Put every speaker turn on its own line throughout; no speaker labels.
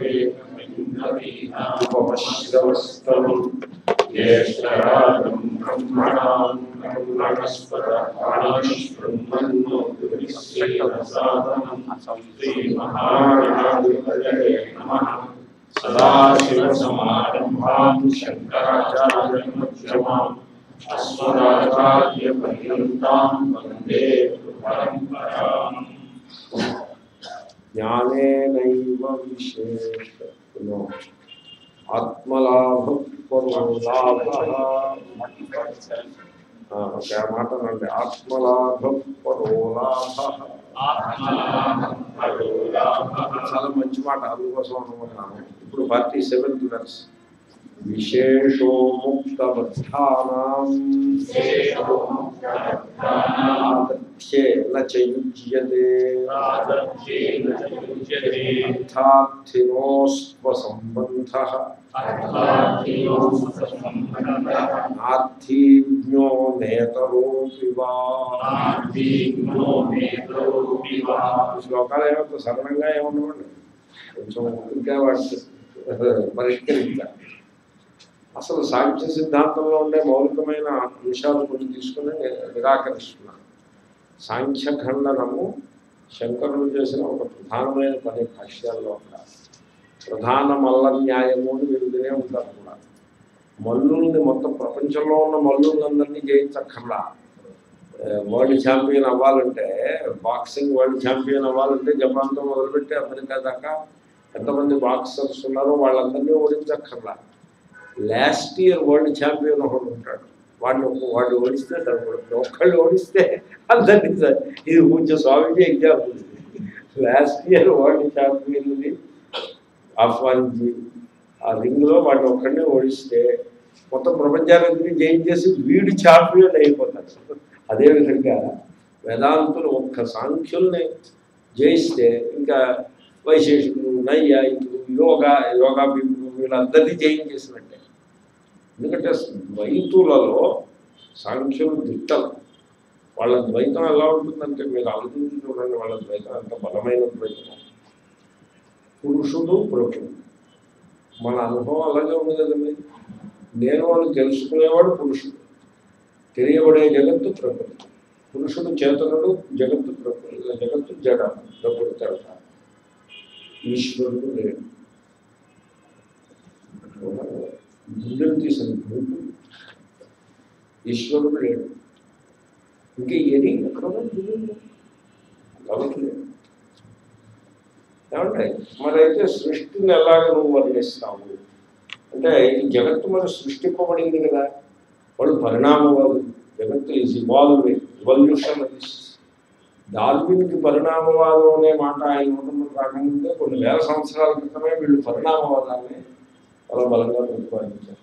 ఉపమశ్రవస్తమం జ్యేష్ఠరాజం బ్రహ్మణాం బ్రహ్మణస్పదానశ్బ్రహ్మణోసాదనం శ్రీమహాగణాధిపతయే నమః సదాశివసమారంభాం శంకరాచార్యమధ్యమాం అస్మదాచార్యపర్యంతాం వందే పరంపరాం
జ్ఞానేనైవ విశేష ఆత్మలాభ పరలాభ ఓకే ఆ మాట అనండి ఆత్మలాభ పరోలాభ చాలా మంచి మాట అందుకోసం అనుకున్నాను ఇప్పుడు ఫార్టీ సెవెంత్ వర్స్ విశేషో ముక్తబద్ధానాం ఆదత్యే న చయుజ్యతే అర్థార్థినోస్వ సంబంధ నార్థీజ్ఞో నేతరోపి వా శ్లోకాలు ఏమంత సరళంగా ఏమన్నవండి కొంచెం ఇంకా వాటి పరిష్కరించాలి అసలు సాంఖ్య సిద్ధాంతంలో ఉండే మౌలికమైన అంశాలు కొన్ని తీసుకుని నేను నిరాకరిస్తున్నాను సాంఖ్య ఖండనము శంకరులు చేసిన ఒక ప్రధానమైన పని భాష్యాల్లో ఒక ప్రధాన మల్ల న్యాయము అని మీరు వినే ఉంటారు కూడా మల్లుల్ని మొత్తం ప్రపంచంలో ఉన్న మల్లులందరినీ జయించక్కర్లా ఆ, వరల్డ్ ఛాంపియన్ అవ్వాలంటే బాక్సింగ్ వరల్డ్ ఛాంపియన్ అవ్వాలంటే జపాన్తో మొదలుపెట్టి అమెరికా దాకా ఎంతమంది బాక్సర్స్ ఉన్నారో వాళ్ళందరినీ ఓడించక్కర్లా లాస్ట్ ఇయర్ వరల్డ్ ఛాంపియన్ ఒకడు ఉంటాడు వాడిని ఒక- వాడిని ఓడిస్తే సరిపడుతుంది ఒక్కళ్ళు ఓడిస్తే అందరినీ సరి- ఇది కొంచెం Swamiji example last year world ఛాంపియన్ని ఆహ్వానించి ఆ రింగ్లో వాడిని ఒక్కడిని ఓడిస్తే మొత్తం ప్రపంచానికి జయించేసి వీడు ఛాంపియన్ అయిపోతాడు అదేవిధంగా వేదాంతులు ఒక్క సాంఖ్యుల్ని జయిస్తే ఇంకా వైశేషికులు నైయాయికులు యోగా యోగా పీపులు వీళ్ళందరినీ జయించేసినట్టే ఎందుకంటే ద్వైతులలో సాంఖ్యులు దిట్టలు వాళ్ళ ద్వైతం ఎలా ఉంటుందంటే మీరు ఆలోచించి చూడండి వాళ్ళ ద్వైతం ఎంత బలమైన ద్వైతం పురుషుడు ప్రకృతి మన అనుభవం అలాగే ఉంది కదండి నేను వాడు తెలుసుకునేవాడు పురుషుడు తెలియబడే జగత్తు ప్రకృతి పురుషుడు చేతనుడు జగత్తు ప్రకృతి జగత్తు జడ ప్రకృతి అంటారు ఈశ్వరుడు లేడు గుండెలు తీసిన భూమి ఈశ్వరుడు లేడు ఇంకా ఎది ఎక్కడ ఉన్నాడు? కాబట్టి లేడు ఏమంటే మరైతే సృష్టిని ఎలాగ నువ్వు వర్ణిస్తావు అంటే ఈ జగత్తు మరి సృష్టింపబడింది కదా వాడు పరిణామవాదు జగత్తు ఈజ్ ఇవాల్వింగ్ ఇవల్యూషన్ అది డార్విన్కి పరిణామవాదం అనే మాట ఆయన నోటంలో రాకముందే కొన్ని వేల సంవత్సరాల క్రితమే వీళ్ళు పరిణామవాదాన్ని చాలా బలంగా ప్రతిపాదించారు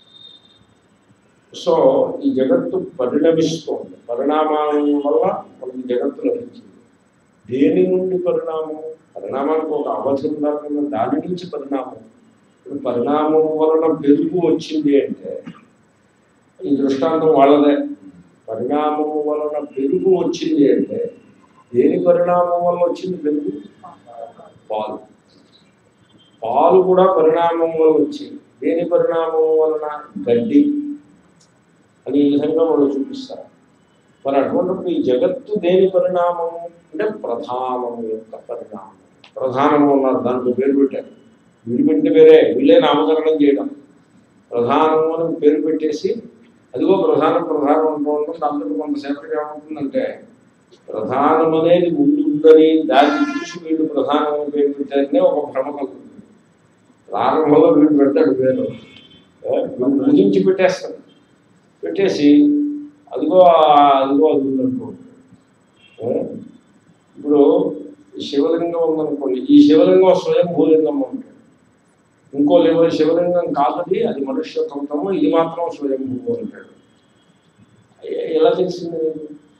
సో ఈ జగత్తు పరిణమిస్తోంది పరిణామాల వల్ల మనకి జగత్తు లభించింది దేని నుండి పరిణామం పరిణామానికి ఒక అవధి ఉండాలి కదా, దాని నుంచి పరిణామం ఇప్పుడు పరిణామం వలన పెరుగు వచ్చింది అంటే ఈ దృష్టాంతం వాళ్ళదే పరిణామం వలన పెరుగు వచ్చింది అంటే దేని పరిణామం వల్ల వచ్చింది పెరుగు పాలు పాలు కూడా పరిణామం వల్ల వచ్చింది దేని పరిణామం వలన గడ్డి అని ఈ విధంగా వాళ్ళు చూపిస్తారు మరి అటువంటిప్పుడు ఈ జగత్తు దేని పరిణామము అంటే ప్రధానము యొక్క పరిణామం ప్రధానము ఉన్నారు దాంట్లో పేరు పెట్టారు వీడు పెట్టిన పేరే వీళ్ళే నామకరణం చేయడం ప్రధానము అని పేరు పెట్టేసి అదిగో ప్రధానం ప్రధానం అంటూ ఉంటుంది దాంట్లో కొంతసేపటికి ఏమవుతుందంటే ప్రధానం అనేది ముందు ఉందని దాన్ని చూసి వీళ్ళు ప్రధానం అని పేరు పెట్టారనే ఒక భ్రమ కలుగుతుంది ప్రారంభంలో వీడు పెడతాడు పేరు ఏ, వీడు ముగించి పెట్టేస్తాడు పెట్టేసి అదిగో ఆ- అదిగో అది ఉందంటూ ఉంటాడు. ఏ? ఇప్పుడు ఈ శివలింగం ఉందనుకోండి ఈ శివలింగం స్వయం భూలింగం ఉంటాడు ఇంకో లేవో శివలింగం కాదది అది మనుష్య కౌతము ఇది మాత్రం స్వయంభూ అంటాడు ఎ- ఎలా తెలిసింది నీకు?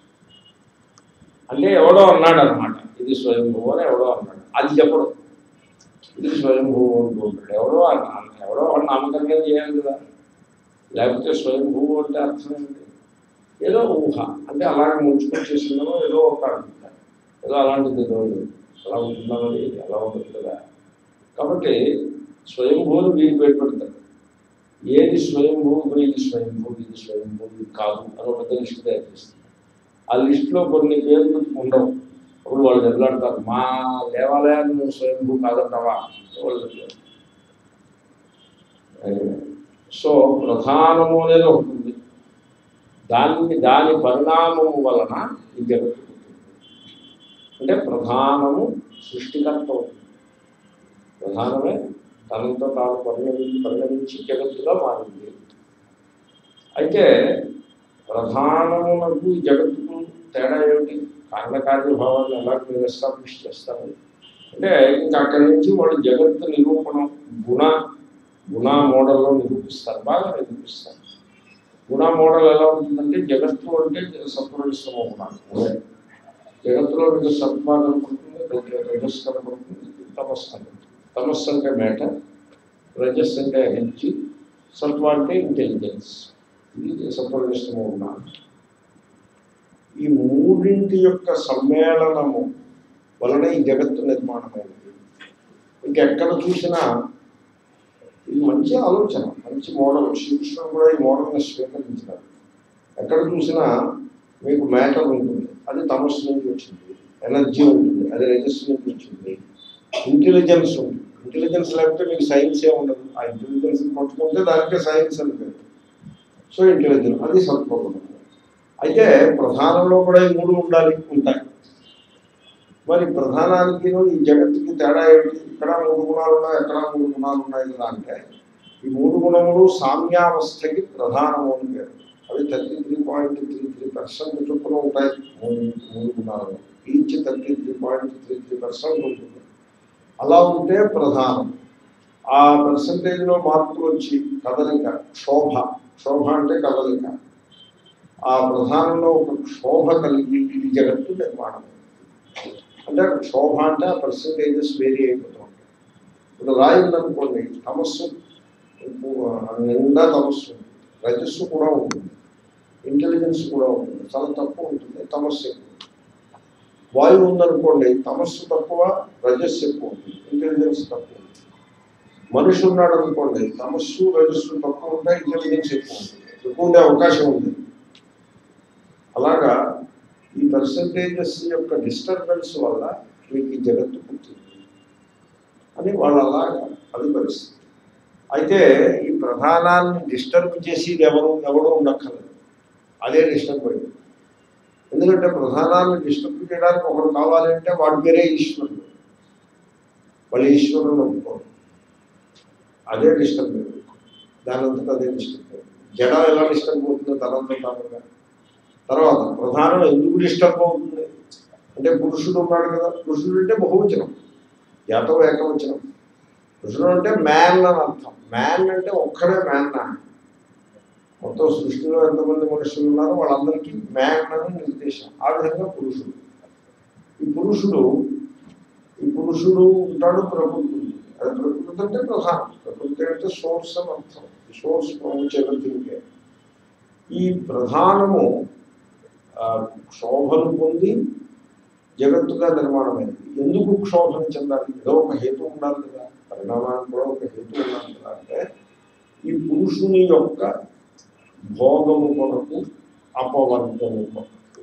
అంటే ఎవడో అన్నాడు అనమాట ఇది స్వయంభూ అని ఎవడో అన్నాడు అది చెప్పడు ఇది స్వయంభూ అంటూ ఉంటాడు ఎవడో అన్న- ఎవడో వాడు నామకరణం చేయాలి కదా లేకపోతే స్వయంభూ అంటే అర్థం ఏంటి ఏదో ఊహ అంటే అలాగే ముంచుకొచ్చేసిందో ఏదో ఒక అంటారు ఏదో అలాంటిది ఏదో అలా ఉంటుందా మరి ఎలా ఉంటుంది కదా కాబట్టి స్వయంభూని వీరు పేరు పెడతారు ఏది స్వయంభూ ఇది స్వయంభూ ఇది స్వయంభూ ఇది కాదు అని ఒక పెద్ద లిస్ట్ తయారు చేస్తారు ఆ లిస్టులో కొన్ని పేర్లు ఉండవు అప్పుడు వాళ్ళు దెబ్బలాడతారు మా దేవాలయాన్ని నువ్వు స్వయంభూ కాదంటావా వాళ్ళు దెబ్బలాడతారు. సో ప్రధానము అనేది ఒకటి ఉంది దాన్ని దాని పరిణామము వలన ఈ జగత్తు పుట్టింది. అంటే ప్రధానము సృష్టికర్త అవుతుంది ప్రధానమే తనంతో తాను పరిణమించి పరిణమించి జగత్తుగా మారింది అయితే ప్రధానమునకు ఈ జగత్తుకు తేడా ఏమిటి కారణకార్యభావాన్ని ఎలా మీరు ఎస్టాబ్లిష్ చేస్తారు అంటే ఇంకా అక్కడి నుంచి వాళ్ళు జగత్తు నిరూపణం గుణ గుణ మోడల్లో నిరూపిస్తారు బాగా నిరూపిస్తారు గుణ మోడల్ ఎలా ఉంటుందంటే జగత్తు అంటే సత్వరిస్తమ గుణాలు అదే జగత్తులో మీకు సత్వ కనపడుతుంది రజస్ కనపడుతుంది తమస్సు కనపడుతుంది తమస్సు అంటే మ్యాటర్ రజస్ అంటే ఎనర్జీ సత్వ అంటే ఇంటెలిజెన్స్ ఇది సత్వరిస్తమ గుణాలు ఈ మూడింటి యొక్క సమ్మేళనము వలన ఈ జగత్తు నిర్మాణమైనది ఇంకెక్కడ చూసినా ఇది మంచి ఆలోచన మంచి మోడల్ శ్రీకృష్ణుడు కూడా ఈ మోడల్ని స్వీకరించినారు ఎక్కడ చూసినా మీకు మ్యాటర్ ఉంటుంది అది తమస్సు నుంచి వచ్చింది ఎనర్జీ ఉంటుంది అది రజస్సు నుంచి వచ్చింది ఇంటెలిజెన్స్ ఉంటుంది ఇంటెలిజెన్స్ లేకపోతే మీకు సైన్సే ఉండదు ఆ ఇంటెలిజెన్స్ పట్టుకుంటే దానికే సైన్స్ అని పేరు సో ఇంటెలిజెన్స్ అది సత్వగుణం అయితే ప్రధానంలో కూడా ఈ మూడు ఉండాలి ఉంటాయి మరి ప్రధానానికి ఈ జగత్తుకి తేడా ఏమిటి ఇక్కడ మూడు గుణాలు ఉన్నాయి ఎక్కడ మూడు గుణాలు ఉన్నాయి కదా అంటే ఈ మూడు గుణములు సామ్యావస్థకి ప్రధానము అని పేరు అవి thirty three point three three percent చొప్పున ఉంటాయి మూడు మూడు గుణాలు each thirty three point three three percent ఉంటుంది అలా ఉంటే ప్రధానం ఆ పర్సంటేజ్లో మార్పులు వచ్చి కదలిక శోభ శోభ అంటే కదలిక ఆ ప్రధానంలో ఒక శోభ కలిగి ఈ జగత్తు నిర్మాణం అంటే శోభ అంటే ఆ పర్సంటేజెస్ వేరీ అయిపోతూ ఉంటాయి ఇప్పుడు రాయి ఉందనుకోండి తమస్సు నిండా తమస్సు ఉంటుంది రజస్సు కూడా ఉంటుంది ఇంటెలిజెన్స్ కూడా ఉంటుంది చాలా తక్కువ ఉంటుంది తమస్సు ఎక్కువ వాయువు ఉందనుకోండి తమస్సు తక్కువ రజస్సు ఎక్కువ ఉంటుంది ఇంటెలిజెన్స్ తక్కువ ఉంటుంది మనిషి ఉన్నాడు అనుకోండి తమస్సు రజస్సు తక్కువ ఉంటాయి ఇంటెలిజెన్స్ ఎక్కువ ఉంటుంది ఎక్కువ ఉండే అవకాశం ఉంది అలాగా ఈ పర్సంటేజెస్ యొక్క డిస్టర్బెన్స్ వల్ల మీకు ఈ జగత్తు పుట్టింది అని వాళ్ళు అలాగా అది పరిస్థితి అయితే ఈ ప్రధానాన్ని డిస్టర్బ్ చేసేది ఎవరు ఎవరు ఉండక్కర్లేదు అదే డిస్టర్బ్ అయింది ఎందుకంటే ప్రధానాన్ని డిస్టర్బ్ చేయడానికి ఒకరు కావాలి అంటే వాడి పేరే ఈశ్వరుడు వాళ్ళు ఈశ్వరుడు ఒప్పుకోరు అదే డిస్టర్బ్ అయింది దానంతటా అదే డిస్టర్బ్ అయింది జడ ఎలా డిస్టర్బ్ అవుతుందో తనంతా తానుగా తర్వాత ప్రధానం ఎందుకు డిస్టర్బ్ అవుతుంది అంటే పురుషుడు ఉన్నాడు కదా పురుషుడు అంటే బహువచనం జాతం ఏకవచనం పురుషుడు అంటే మ్యాన్ అని అర్థం మ్యాన్ అంటే ఒక్కడే మ్యాన్ మొత్తం సృష్టిలో ఎంతమంది మనుషులు ఉన్నారో వాళ్ళందరికీ మ్యాన్ అని నిర్దేశం ఆ విధంగా పురుషుడు ఈ పురుషుడు ఈ పురుషుడు ఉంటాడు ప్రకృతి ఉంది. అది ప్రకృతి అంటే ప్రధానం ప్రకృతి అంటే సోర్స్ అని అర్థం సోర్స్ చెబుతుంది ఈ ప్రధానము ఆ, క్షోభను పొంది జగత్తుగా నిర్మాణమైంది ఎందుకు క్షోభను చెందాలి ఏదో ఒక హేతు ఉండాలి కదా పరిణామానికి కూడా ఒక హేతు ఉండాలి కదా అంటే ఈ పురుషుని యొక్క భోగము కొరకు అపవర్గము కొరకు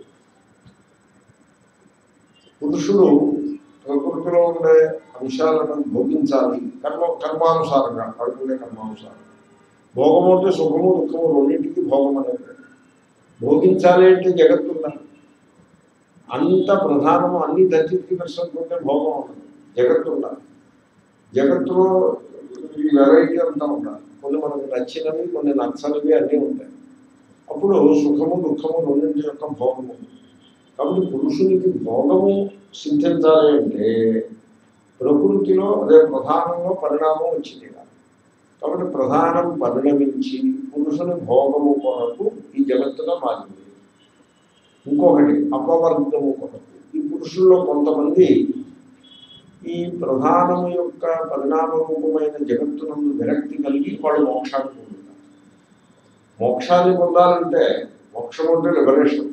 పురుషుడు ప్రకృతిలో ఉండే అంశాలను భోగించాలి కర్మ కర్మానుసారంగా పడుకునే కర్మానుసారం భోగము అంటే సుఖము దుఃఖము రెండింటికి భోగం అనేది భోగించాలి అంటే జగత్తు ఉండాలి అంత ప్రధానము అన్ని థర్టీ త్రీ పర్సెంట్ ఉంటే భోగం ఉండదు జగత్తు ఉండాలి జగత్తులో ఈ వెరైటీ అంతా ఉండాలి కొన్ని మనకు నచ్చినవి కొన్ని నచ్చనివి అన్నీ ఉంటాయి అప్పుడు సుఖము దుఃఖము రెండింటి యొక్క భోగము ఉంది. కాబట్టి పురుషునికి భోగము సిద్ధించాలి అంటే ప్రకృతిలో అదే ప్రధానంలో పరిణామం వచ్చింది కదా. కాబట్టి ప్రధానం పరిణమించి పురుషుని భోగము కొరకు ఈ జగత్తుగా మారింది ఇంకొకటి అపవర్గము కొరకు ఈ పురుషుల్లో కొంతమంది ఈ ప్రధానము యొక్క పరిణామ రూపమైన జగత్తునందు విరక్తి కలిగి వాళ్ళు మోక్షాన్ని పొందుతారు మోక్షాన్ని పొందాలంటే మోక్షం అంటే liberation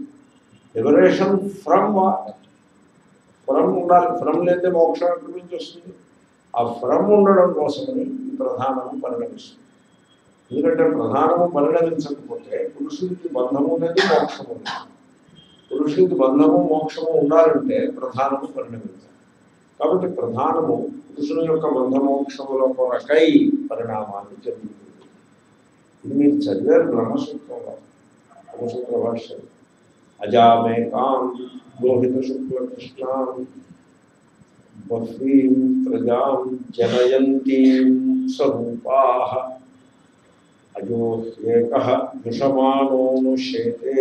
liberation from what from ఉండాలి ఫ్రమ్ లేదే మోక్షం ఎక్కడి నుంచి వస్తుంది ఆ ఫ్రమ్ ఉండడం కోసమని ఈ ప్రధానము పరిణమిస్తుంది ఎందుకంటే ప్రధానము పరిణమించకపోతే పురుషుడికి బంధము అనేది మోక్షము లేదు పురుషుడికి బంధము మోక్షము ఉండాలంటే ప్రధానము పరిణమించాలి కాబట్టి ప్రధానము పురుషుని యొక్క బంధమోక్షముల కొరకై పరిణామాన్ని చెందుతుంది ఇది మీరు చదివారు బ్రహ్మసూత్రంలో బ్రహ్మసూత్ర భాష్యం అజామేకాం లోహిత శుక్ల కృష్ణాం బహ్వీం ప్రజాం జనయంతీం స్వరూపా అజో ఏక విషమానోను శేతే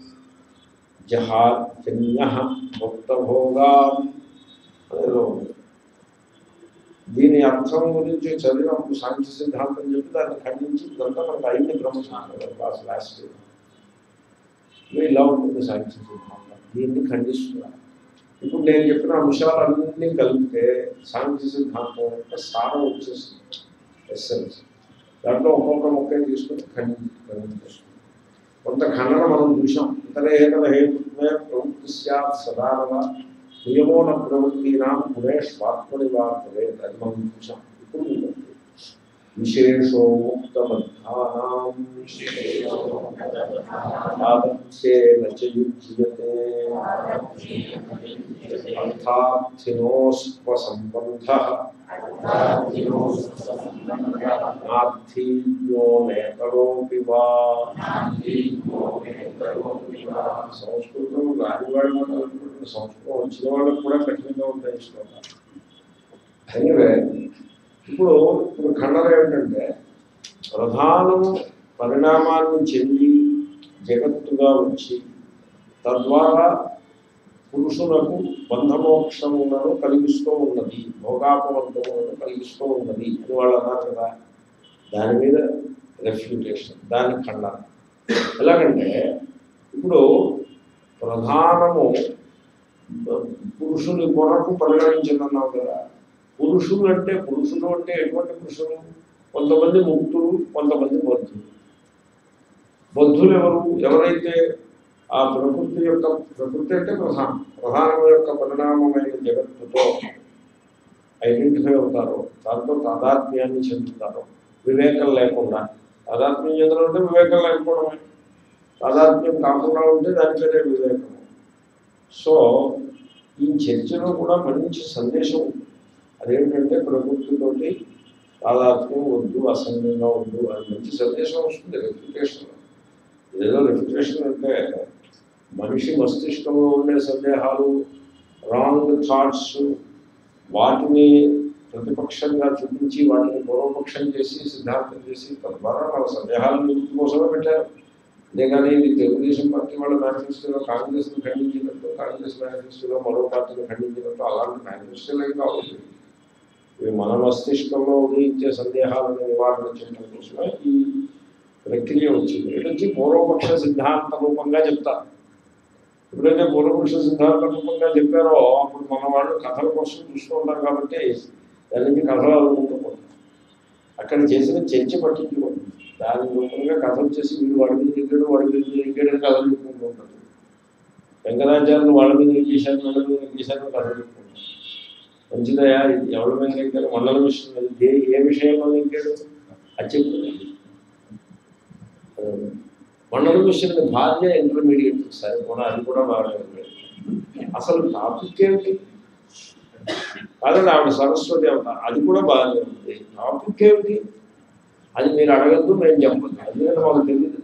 జహాత్యన్య భక్తభోగా ఏదో ఉంది. దీని అర్థం గురించి చదివినప్పుడు సాంఖ్య సిద్ధాంతం చెప్పి దాన్ని ఖండించి ఇదంతా మనకు అయింది బ్రహ్మశాస్త్రం క్లాస్ లాస్ట్ ఇయర్ ఇలా ఉంటుంది సాంఖ్య సిద్ధాంతం దీన్ని ఖండిస్తున్నారు ఇప్పుడు నేను చెప్పిన అంశాలన్నింటినీ కలిపితే సాంఖ్య సిద్ధాంతం యొక్క సారం వచ్చేస్తుంది ఎస్సెన్స్ దాంట్లో ఒక్కొక్క మొక్క తీసుకుని ఖండించి ఖండించేస్తుంది కొంత ఖండన మనం చూసాం ఇతరేతర హేతుత్వే ప్రవృత్తి సత్ సదానవ నియమోన ప్రవృత్తినా గుణేష్వాత్మని వార్తలే అది మనం చూసాం ఇప్పుడు ఇంకొకటి. విశేషో ముక్తబద్ధానాం ఆదత్యేన చ యుజ్యతే అర్థార్థినోస్వసంబంధ నార్థీజ్ఞో నేతరోపి వా సంస్కృతం రానివాడు మాట అనుకుంటున్న సంస్కృతం వచ్చిన వాళ్ళకి కూడా కఠినంగా ఉంటాయి శ్లోకాలు ఎనివే ఇప్పుడు ఇప్పుడు ఖండన ఏమిటంటే ప్రధానము పరిణామాన్ని చెంది జగత్తుగా వచ్చి తద్వారా పురుషులకు బంధమోక్షములను కలిగిస్తూ ఉన్నది భోగాపవంతములను కలిగిస్తూ ఉన్నది అని వాళ్ళు అన్నారు కదా దాని మీద రెఫ్యూటేషన్ దాని ఖండన ఎలాగంటే ఇప్పుడు ప్రధానము పురుషుని కొరకు పరిగణించిందన్నావు కదా పురుషులు అంటే పురుషులు అంటే ఎటువంటి పురుషులు కొంతమంది ముక్తులు కొంతమంది బద్ధులు బద్ధులు ఎవరు ఎవరైతే ఆ ప్రకృతి యొక్క ప్రకృతి అంటే ప్రధానం ప్రధానం యొక్క పరిణామమైన జగత్తుతో ఐడెంటిఫై అవుతారో దాంతో తాదాత్మ్యాన్ని చెందుతారో వివేకం లేకుండా తాదాత్మ్యం చెందడం అంటే వివేకం లేకపోవడమే తాదాత్మ్యం కాకుండా ఉంటే దాని పేరే వివేకము సో ఈ చర్చలో కూడా మంచి సందేశం ఉంది అదేంటంటే ప్రకృతితోటి తాదాత్మ్యం వద్దు అసంగంగా వద్దు అని మంచి సందేశం వస్తుంది రెప్యుటేషన్ ఏదో రెప్యుటేషన్ అంటే మనిషి మస్తిష్కంలో ఉండే సందేహాలు రాంగ్ థాట్స్ వాటిని ప్రతిపక్షంగా చూపించి వాటిని పూర్వపక్షం చేసి సిద్ధాంతం చేసి తద్వారా వాళ్ళ సందేహాలను నివృత్తి కోసమే పెట్టారు అంతేగాని ఇది తెలుగుదేశం పార్టీ వాళ్ళ మేనిఫెస్టోలో కాంగ్రెస్ను ఖండించినట్టు కాంగ్రెస్ మేనిఫెస్టోలో మరో పార్టీని ఖండించినట్టు అలాంటి మేనిఫెస్టోలు ఏం కావాలి ఇవి మన మస్తిష్కంలో ఉదయించే సందేహాలను నివారణ చేయడం కోసమే ఈ ప్రక్రియ వచ్చింది ఇటు వచ్చి పూర్వపక్ష సిద్ధాంత రూపంగా చెప్తారు ఎప్పుడైతే పూర్వపక్ష సిద్ధాంత రూపంగా చెప్పారో అప్పుడు మన వాళ్ళు కథల కోసం చూస్తూ ఉంటారు కాబట్టి దాని నుంచి కథలు అనుకుంటున్నారు అక్కడ చేసిన చర్చ పట్టించుకోండి దాని రూపంగా కథ వచ్చేసి వీడు వాడి మీద ఎక్కాడు వాడి మీద ఎక్కాడని కథలు చెప్పుకుంటూ ఉంటారు వెంకటాచార్యులు వాళ్ళ మీద ఎక్కేశారు వాళ్ళ మీద ఎక్కేశారు కథలు చెప్పుకుంటారు మంచిదయా ఇది ఎవరి మీద ఎక్కారు మండల విషయం మీద ఏ ఏ విషయంలో ఎక్కాడు అది చెప్తుంది మండల విషయం భార్య ఇంటర్మీడియట్ సరే కూడా అది కూడా బాగా అసలు టాపిక్ ఏమిటి కాదండి ఆవిడ సరస్వతి అవుతా అది కూడా బాగానే ఉంది టాపిక్ ఏమిటి అది మీరు అడగద్దు మేము చెప్పద్దు అది నేను మాకు తెలియదు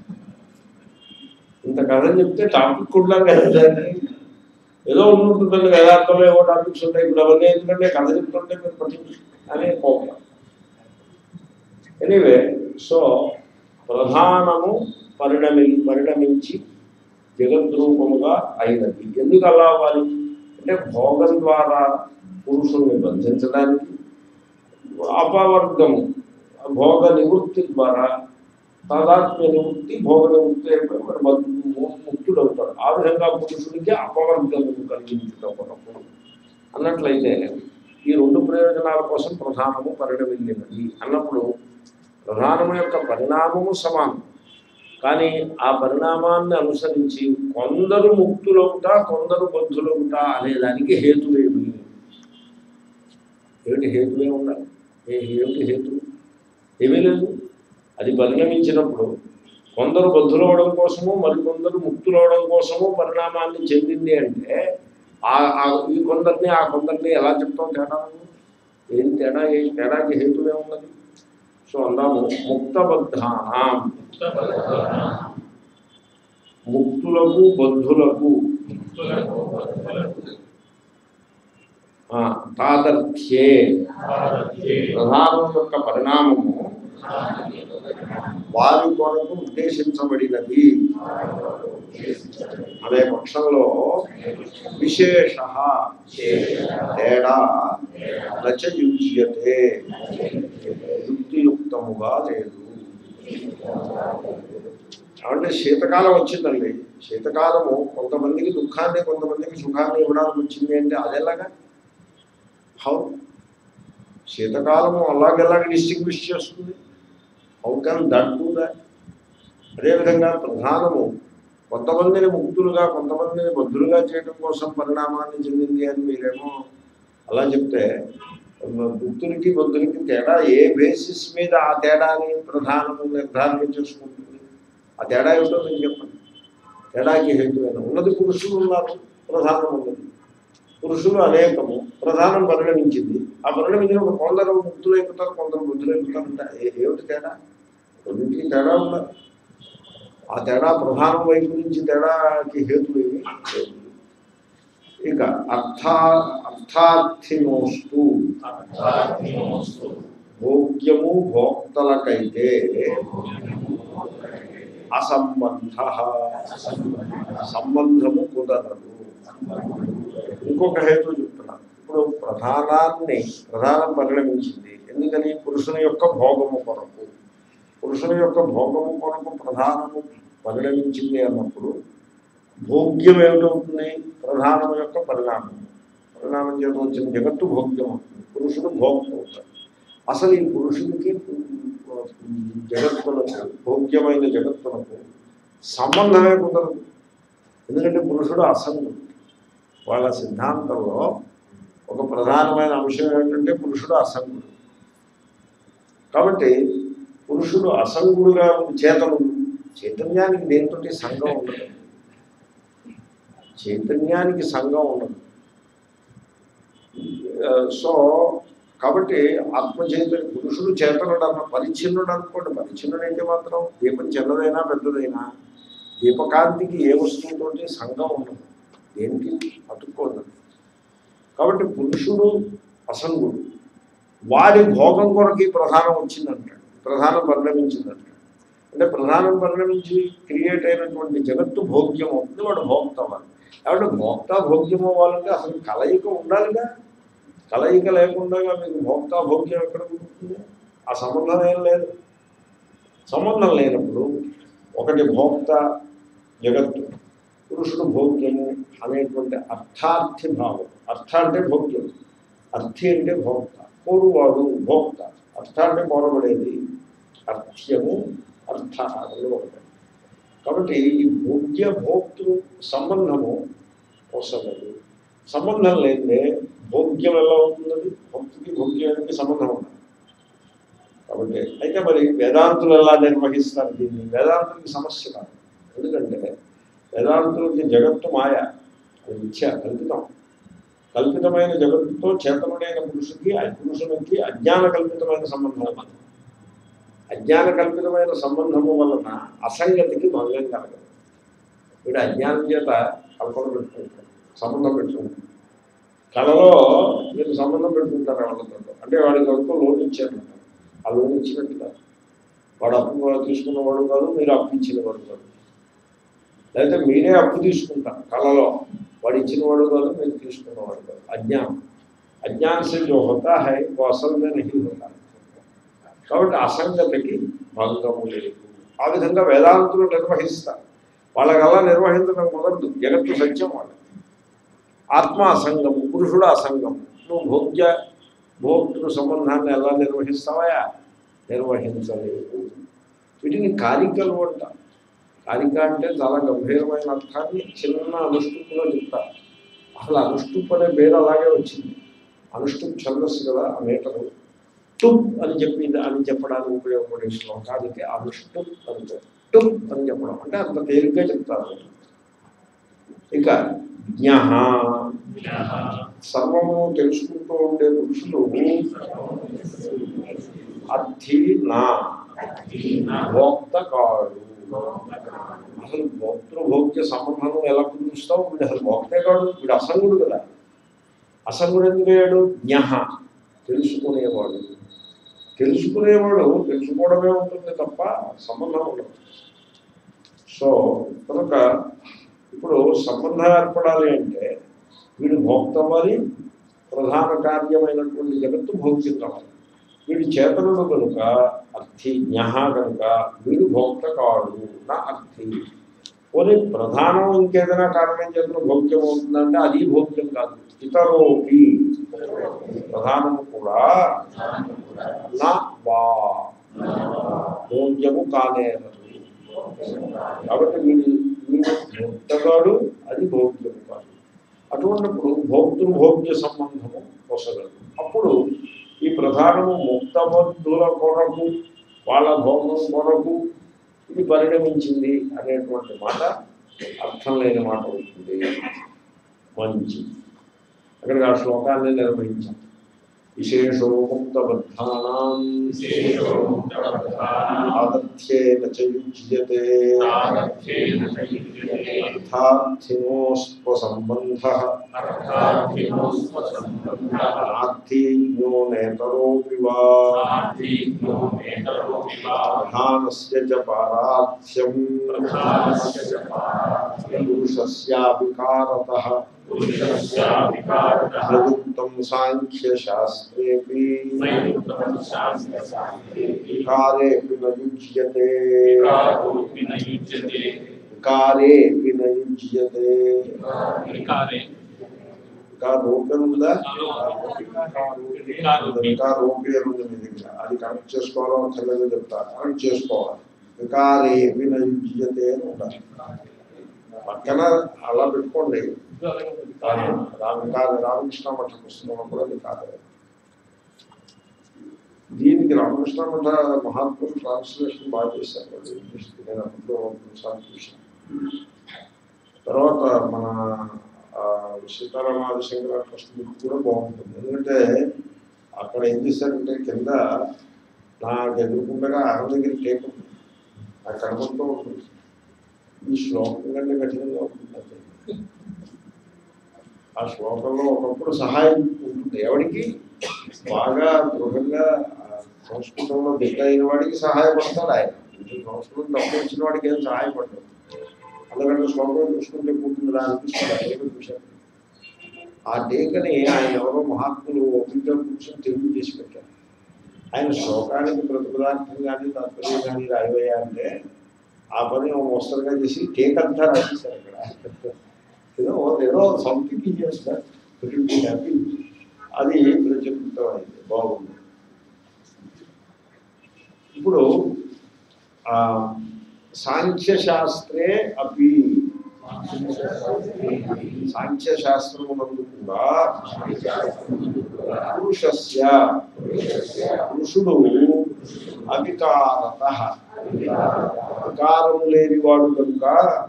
ఇంత కథ చెప్తే టాపిక్ ఉండాలి కదా ఏదో ఉంటుందండి వేదాంతంలో ఏవో టాపిక్స్ ఉంటాయి ఇప్పుడు అవన్నీ ఎందుకంటే కథ చెప్తుంటే మీరు పట్టించు అనే కోపం ఎనీవే సో ప్రధానము పరిణమి పరిణమించి జగద్రూపముగా అయినది ఎందుకు అలా అవ్వాలి అంటే భోగం ద్వారా పురుషుల్ని బంధించడానికి అపవర్గము భోగ నివృత్తి ద్వారా తాదాత్మ్య నివృత్తి భోగ నివృత్తి అయిపోయి మరి బంధు- ముక్తుడు అవుతాడు ఆ విధంగా పురుషుడికి అపవర్గము కలిగించడం కొరకు అన్నట్లయితే ఈ రెండు ప్రయోజనాల కోసం ప్రధానము పరిణమిల్లినది అన్నప్పుడు ప్రధానము యొక్క పరిణామము సమానం కానీ ఆ పరిణామాన్ని అనుసరించి కొందరు ముక్తులవుట కొందరు బద్ధులవుట అనేదానికి హేతువేమి ఏమిటి హేతువే ఉండాలి ఏ ఏమిటి హేతు ఏమీ లేదు అది పరిణమించినప్పుడు కొందరు బద్ధులవడం కోసము మరికొందరు ముక్తులవడం కోసము పరిణామాన్ని చెందింది అంటే ఆ- ఆ ఈ కొందరిని ఆ కొందరిని ఎలా చెప్తాం తేడా ఏం తేడా ఏ తేడాకి హేతువే ఉన్నది సో అందాము ముక్తబద్ధానం ముక్తులకు బద్ధులకు ఆ, తాదర్థ్యే ప్రధానం యొక్క పరిణామము వారి కొరకు ఉద్దేశించబడినది అనే పక్షంలో విశేష తేడా నచయుజ్యతే యుక్తియుక్తముగా లేదు అంటే శీతకాలం వచ్చిందండి శీతకాలము కొంతమందికి దుఃఖాన్ని కొంతమందికి సుఖాన్ని ఇవ్వడానికి వచ్చింది అంటే అదెలాగా హౌ శీతకాలము అలాగెలాగ డిస్టింగ్విష్ చేస్తుంది how can that do that అదేవిధంగా ప్రధానము కొంతమందిని ముక్తులుగా కొంతమందిని బద్ధులుగా చేయడం కోసం పరిణామాన్ని చెందింది అని మీరేమో అలా చెప్తే ముక్తులకి బద్ధులకి తేడా ఏ బేసిస్ మీద ఆ తేడాని ప్రధానము నిర్ధారణ చేసుకుంటుంది ఆ తేడా ఏమిటో మీరు చెప్పండి తేడాకి హేతువైన ఉన్నది పురుషులు ఉన్నారు ప్రధానం ఉన్నది పురుషులు అనేకము ప్రధానం పరిణమించింది ఆ పరిణమించిన ఒక కొందరు ముక్తులైపోతారు కొందరు బుద్ధులైపోతారు అంటే ఏ- ఏమిటి తేడా రెండింటికి తేడా ఉన్నది ఆ తేడా ప్రధానం వైపు నుంచి తేడాకి హేతు ఏమి లేదు. ఇక అర్థా అర్థార్థినోస్తు భోగ్యము భోక్తలకైతే అసంబంధ సంబంధము కుదరదు ఇంకొక హేతు చెప్తున్నాను ఇప్పుడు ప్రధానాన్ని ప్రధానం పరిణమించింది ఎందుకని పురుషుని యొక్క భోగము కొరకు పురుషుని యొక్క భోగము కొరకు ప్రధానము పరిణమించింది అన్నప్పుడు భోగ్యం ఏమిటవుతుంది ప్రధానము యొక్క పరిణామం పరిణామం చేత వచ్చిన జగత్తు భోగ్యం అవుతుంది పురుషుడు భోక్త అవుతాడు అసలు ఈ పురుషుడికి జగత్తులకు భోగ్యమైన జగత్తులకు సంబంధమే కుదరదు ఎందుకంటే పురుషుడు అసంగుడు వాళ్ళ సిద్ధాంతంలో ఒక ప్రధానమైన అంశం ఏంటంటే పురుషుడు అసంగుడు కాబట్టి పురుషుడు అసంగుడుగా ఉండి చేతనుడు చైతన్యానికి దేనితోటి సంఘం ఉండదు చైతన్యానికి సంఘం ఉండదు ఆ, సో కాబట్టి ఆత్మ చైతన్య పురుషుడు చేతనుడు అన్న పరిచ్ఛిన్నుడు అనుకోండి పరిచ్ఛిన్నుడు అయితే మాత్రం దీపం చిన్నదైనా పెద్దదైనా దీపకాంతికి ఏ వస్తువుతోటి సంఘం ఉండదు దేనికి అతుక్కోదు కాబట్టి పురుషుడు అసంగుడు వారి భోగం కొరకు ఈ ప్రధానం వచ్చిందంటాడు ప్రధానం పరిణమించిందంటాడు అంటే ప్రధానం పరిణమించి క్రియేట్ అయినటువంటి జగత్తు భోగ్యం అవుతుంది వాడు భోక్త అవ్వాలి కాబట్టి భోక్త భోగ్యం అవ్వాలంటే అసలు కలయిక ఉండాలిగా కలయిక లేకుండా మీకు భోక్త భోగ్యం ఎక్కడ ఉంటుంది ఆ సంబంధం ఏం లేదు సంబంధం లేనప్పుడు ఒకటి భోక్త జగత్తు పురుషుడు భోగ్యము అనేటువంటి అర్థార్థి భావం అర్థ అంటే భోగ్యం అర్థి అంటే భోక్త కోరువాడు భోక్త అర్థ అంటే కోరబడేది అర్థ్యము అర్థ అనేది ఒకటి కాబట్టి ఈ భోగ్య భోక్తృ సంబంధము అవసరలేదు సంబంధం లేదే భోగ్యం ఎలా అవుతున్నది భక్తికి భోగ్యానికి సంబంధం ఉన్నది కాబట్టి అయితే మరి వేదాంతులు ఎలా నిర్వహిస్తారు దీన్ని వేదాంతులకి సమస్య కాదు ఎందుకంటే వేదాంతులకి జగత్తు మాయ అది మిథ్య కల్పితం కల్పితమైన జగత్తుతో చేతనుడైన పురుషుడికి ఆ పురుషునికి అజ్ఞాన కల్పితమైన సంబంధం ఉన్నది అజ్ఞాన కల్పితమైన సంబంధము వలన అసంగతికి భంగం కలగదు వీడు అజ్ఞానం చేత కల్పన పెట్టుకుంటాడు సంబంధం పెట్టుకుంటాడు కళలో మీరు సంబంధం పెట్టుకుంటారు వాళ్ళతో అంటే వాడికి వరకు లోన్ ఇచ్చారు ఆ లోన్ ఇచ్చినట్టుగా వాడు అప్పు తీసుకున్నవాడు కాదు మీరు అప్పు ఇచ్చినవాడు కాదు లేకపోతే మీరే అప్పు తీసుకుంటారు కళలో వాడు ఇచ్చినవాడు కాదు మీరు తీసుకున్నవాడు కాదు అజ్ఞానం అజ్ఞానం से जो होता है वो असल में नहीं होता కాబట్టి అసంగతికి భంగము లేదు ఆ విధంగా వేదాంతులు నిర్వహిస్తారు వాళ్ళకల్లా నిర్వహించడం కుదరదు జగత్తు సత్యం వాళ్ళకి ఆత్మ అసంగము పురుషుడు అసంగము నువ్వు భోగ్య భోక్తృ సంబంధాన్ని ఎలా నిర్వహిస్తావయా నిర్వహించలేదు వీటిని కారికలు అంటారు కారిక అంటే చాలా గంభీరమైన అర్థాన్ని చిన్న అనుష్టుపులో చెప్తారు అసలు అనుష్టుప్ అనే పేరు అలాగే వచ్చింది అనుష్ఠుప్ ఛందస్సు కదా ఆ మీటరు టుప్ అని చెప్పి అని చెప్పడానికి ఉపయోగపడే శ్లోకానికి అనుష్ఠుప్ అని పేరు. టుప్ అని చెప్పడం అంటే అంత తేలిగ్గా చెప్తారు ఇక జ్ఞ సర్వము తెలుసుకుంటూ ఉండే పురుషులు అర్థి నా భోక్త కాడు అసలు భోక్తృభోగ్య సంబంధం ఎలా కుదురుస్తావు వీడు అసలు భోక్తే కాడు వీడు అసంగుడు కదా అసంగుడు ఎందుకు అయ్యాడు జ్ఞ తెలుసుకునేవాడు తెలుసుకునేవాడు తెలుసుకోవడమే ఉంటుంది తప్ప సంబంధం ఉండదు సో కనుక ఇప్పుడు సంబంధం ఏర్పడాలి అంటే వీడు భోక్త అవ్వాలి ప్రధాన కార్యమైనటువంటి జగత్తు భోగ్యం కావాలి వీడు చేతనుడు కనుక అర్థి జ్ఞ కనుక వీడు భోక్త కాడు నా అర్థి పోనీ ప్రధానం ఇంకేదైనా కారణం చేత భోగ్యం అవుతుందంటే అది భోగ్యం కాదు ఇతరోపి ప్రధానము కూడా నా వా భోగ్యము కానేరదు కాబట్టి వీడు వీడు భోక్తగాడు అది భోగ్యము కాదు అటువంటిప్పుడు భోక్తృ భోగ్య సంబంధము వసగలదు అప్పుడు ఈ ప్రధానము ముక్తబద్ధుల కొరకు వాళ్ళ భోగం కొరకు ఇది పరిణమించింది అనేటువంటి మాట అర్థం లేని మాట అవుతుంది మంచి అక్కడికి ఆ శ్లోకాన్ని నిర్వహించాం విశేషో ముక్తబద్ధానాం ఆదత్యేన చయుజ్యతే అర్థార్థినోస్వ సంబంధ ఆర్థీజ్ఞో నేతరోపి వా ప్రధానస్య చ పారార్థ్యం పురుషస్యావికారతః ప్రయుక్తం సాంఖ్యశాస్త్రేపి వికారేపి నయుజ్యతే వికారేపి నయుజ్యతే వికారోపి ఉందా వికారోపి అని ఉంది మీ దగ్గర అది కనెక్ట్ చేసుకోవాలో తెలియదు చెప్తా కనెక్ట్ చేసుకోవాలి వికారేపి నయుజ్యతే అని ఉండాలి పక్కన అలా పెట్టుకోండి రామకార రామకృష్ణ మఠ పుస్తకంలో కూడా వికారే దీనికి రామకృష్ణ మఠ మహాత్ములు ట్రాన్స్లేషన్ బాగా చేశారు అది ఇంగ్లీష్ నేను అప్పుడు ఒకసారి చూశాను తర్వాత మన ఆ, సీతారామాది శంకర ట్రస్ట్ బుక్ కూడా బాగుంటుంది ఎందుకంటే అక్కడ ఏం చేశారంటే కింద నాకు ఎదుర్కొండగా ఆమె దగ్గర టేక్ ఉంది నాకు కనబడుతూ ఉంటుంది ఈ శ్లోకం కంటే కఠినంగా ఉంటుంది ఆ శ్లోకంలో ఒకప్పుడు సహాయం ఉంటుంది ఎవరికి బాగా దృఢంగా ఆ, సంస్కృతంలో దిగ్గ అయిన వాడికి సహాయపడతాడు ఆయన ఈ సంస్కృతం తప్పు వచ్చిన వాడికి ఏం సహాయపడతాడు అందుకంటే శ్లోకం చూసుకుంటే పుట్టిందిరా అనిపిస్తుంది ఆ టేక చూశాను ఆ టేకని ఆయన ఎవరో మహాత్ములు ఓపిక కూర్చొని తెలుగు చేసి పెట్టారు ఆయన శ్లోకానికి ప్రతిపదార్థం కానీ తాత్పర్యం కానీ రాయబోయా అంటే ఆ పని ఒక వస్త్రంగా చేసి టేక్ అంతా రాసేశారు ఇక్కడ ఏదో ఏదో సంథింగ్ చేస్తారు హ్యాపీ అది ప్రచురితమైంది బాగుంది ఇప్పుడు ఆ, సాంఖ్యశాస్త్రే అపి సాంఖ్యశాస్త్రమునందు కూడా పురుషస్య పురుషుడు అవికారత వికారము లేనివాడు కనుక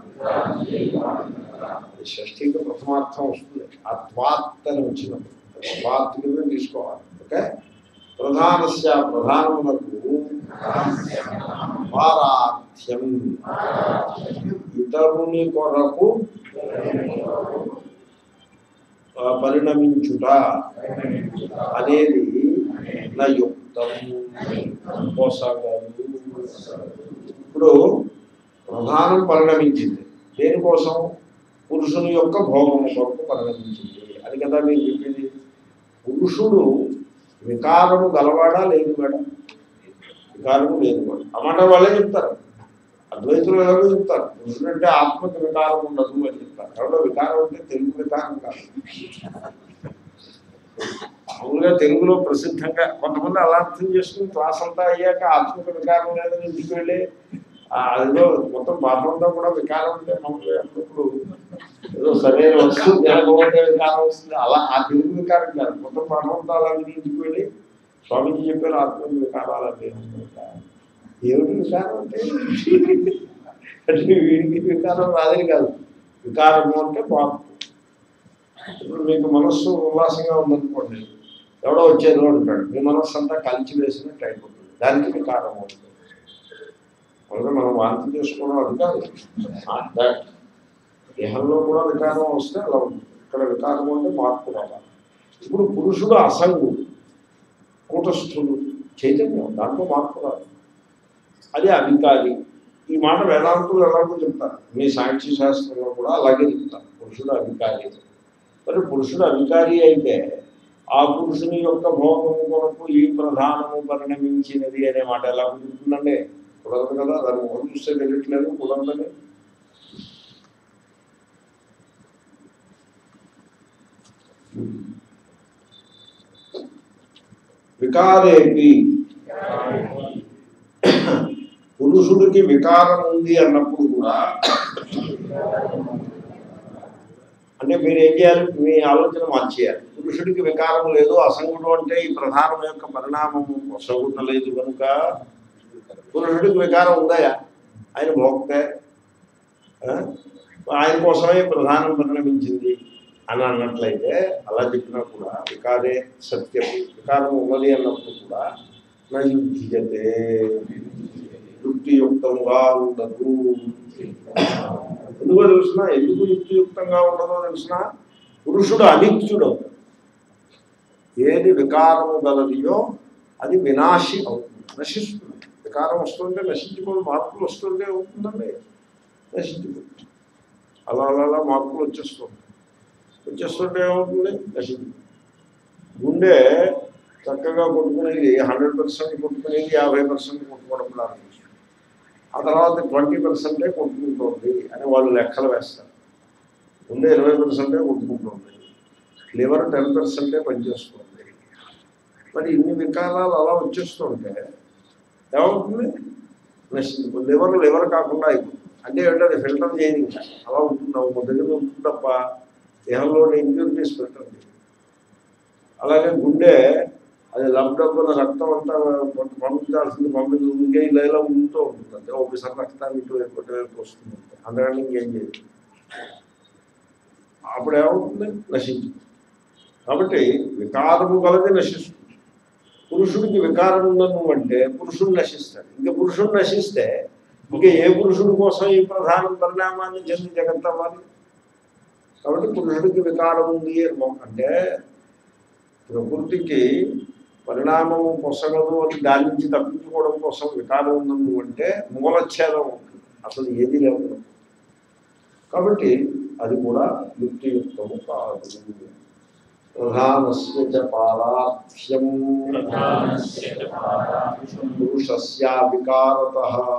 షష్ఠికి ప్రథమార్థం వస్తుంది అత్వాత్ అని వచ్చినప్పుడు అత్వాత్ కింద తీసుకోవాలి ఓకే ప్రధానస్య ప్రధానమునకు పారార్థ్యం ఇతరుని కొరకు ఆ, పరిణమించుట అనేది నా యుక్తం పొసగదు ఇప్పుడు ప్రధానం పరిణమించింది దేనికోసం పురుషుని యొక్క భోగము కొరకు పరిణమించింది అది కదా మీరు చెప్పింది పురుషుడు వికారము గలవాడా లేనివాడా వికారము లేనివాడు ఆ మాట వాళ్ళే చెప్తారు అద్వైతులు ఎవరు చెప్తారు పురుషుడు అంటే ఆత్మకి వికారం ఉండదు అని చెప్తారు ఎవరో వికారం అంటే తెలుగు వికారం కాదు మామూలుగా తెలుగులో ప్రసిద్ధంగా కొంతమంది అలా అర్థం చేసుకుని క్లాస్ అంతా అయ్యాక ఆత్మక వికారం లేదని ఇంటికి వెళ్ళి ఆ అదిలో మొత్తం పాఠంతో కూడా వికారం అంటే మామూలుగా అప్పుడప్పుడు ఏదో సరైన వస్తువు జరగకపోతే వికారం వస్తుంది అలా ఆ తెలుగు వికారం కాదు మొత్తం పాఠవంతాలన్నీ ఇంటికి వెళ్ళి స్వామీజీ చెప్పారు ఆత్మ వికారాలన్నీ ఏమిటి వికారం అంటే అంటే వీడికి వికారం రాదని కాదు వికారము అంటే మార్పు ఇప్పుడు మీకు మనస్సు ఉల్లాసంగా ఉందనుకోండి ఎవడో వచ్చేదో అంటాడు మీ మనస్సు అంతా కలిసి వేసినట్టు అయిపోతుంది దానికి వికారం ఉంటుంది అందుకే మనం వాంతి చేసుకోవడం అది కాదు Not that. దేహంలో కూడా వికారం వస్తే అలా ఉంటుంది ఇక్కడ వికారం అంటే మార్పు రావాలి ఇప్పుడు పురుషుడు అసంగుడు కూటస్థుడు చైతన్యం దాంట్లో మార్పు రాదు అదే అవికారి ఈ మాట వేదాంతులు ఎలాగో చెప్తారు మీ సాంఖ్య శాస్త్రంలో కూడా అలాగే చెప్తారు పురుషుడు అవికారి మరి పురుషుడు అవికారి అయితే ఆ పురుషుని యొక్క భోగము కొరకు ఈ ప్రధానము పరిణమించినది అనే మాట ఎలా కుదురుతుందండి కుదరదు కదా దాని ముఖం చూస్తే తెలియట్లేదు కుదరదని వికారేపి పురుషుడికి వికారం ఉంది అన్నప్పుడు కూడా అంటే మీరు ఏం చేయాలి మీ ఆలోచన మార్చేయాలి పురుషుడికి వికారం లేదు అసంగుడు అంటే ఈ ప్రధానం యొక్క పరిణామము కొసగుట్టలేదు కనుక పురుషుడికి వికారం ఉందాయా ఆయన భోక్తే ఆ? ఆయన కోసమే ప్రధానం పరిణమించింది అని అన్నట్లయితే అలా చెప్పినా కూడా వికారే సత్యం వికారం ఉన్నది అన్నప్పుడు కూడా నా యుద్ధియతే యుక్తియుక్తంగా ఉండదు ఎందుకో తెలిసిన ఎందుకు యుక్తియుక్తంగా ఉండదో తెలిసిన పురుషుడు అనిత్యుడు అవుతాడు. ఏది వికారము గలదియో అది వినాశి అవుతుంది నశిస్తుంది వికారం వస్తుంటే నశించిపోయి మార్పులు వస్తుంటే అవుతుందండి నశించిపోతుంది అలా అలా అలా మార్పులు వచ్చేస్తుంది వచ్చేస్తుంటే ఏమవుతుంది నశించి గుండె చక్కగా కొట్టుకునేది హండ్రెడ్ పర్సెంట్ కొట్టుకునేది యాభై పర్సెంట్ కొట్టుకోవడం ప్రారంభించింది ఆ తర్వాత ట్వంటీ పర్సెంటే కొట్టుకుంటుంది అని వాళ్ళు లెక్కలు వేస్తారు గుండె ఇరవై పర్సెంటే కొట్టుకుంటుంది లివర్ టెన్ పర్సెంటే పనిచేస్తుంది మరి ఇన్ని వికారాలు అలా వచ్చేస్తుంటే ఏమవుతుంది నశించిపోతుంది లివర్ లివర్ కాకుండా అయిపోతుంది అంటే ఏంటంటే ఫిల్టర్ చేయని ఇంకా అలా ఉంటుంది ఒక దగ్గర ఉంటుంది తప్ప దేహంలో ఇంప్యూరిటీస్ ఫిల్టర్ చేయదు అలాగే గుండె అది లబ్డబ్బున రక్తం అంతా పంప- పంపించాల్సింది పంపించదు ఇంకే ఇలా ఇలా ఉంటూ ఉంటుంది అంటే ఒకసారి రక్తాన్ని ఇటు వైపు వైపు వస్తుంది అంతే. అందుకని ఇంకేం చేయదు అప్పుడు ఏమవుతుంది నశించింది కాబట్టి వికారము గలది నశిస్తుంది పురుషుడికి వికారం ఉందను అంటే పురుషుడు నశిస్తాడు ఇంకా పురుషుడు నశిస్తే ఇంకా ఏ పురుషుడి కోసం ఈ ప్రధాన పరిణామాన్ని చెంది జగత్తవ్వాలి కాబట్టి పురుషుడికి వికారం ఉంది అంటే ప్రకృతికి పరిణామము పొసగదు అని దాని నుంచి తప్పించుకోవడం కోసం వికారం ఉందని అంటే మూలఛేదం ఉంటుంది అసలు ఏది లేదు కాబట్టి అది కూడా యుక్తియుక్తము కాదు ప్రధానస్య చ పారార్థ్యం
ప్రధానస్య చ పారార్థ్యం
పురుషస్య వికారత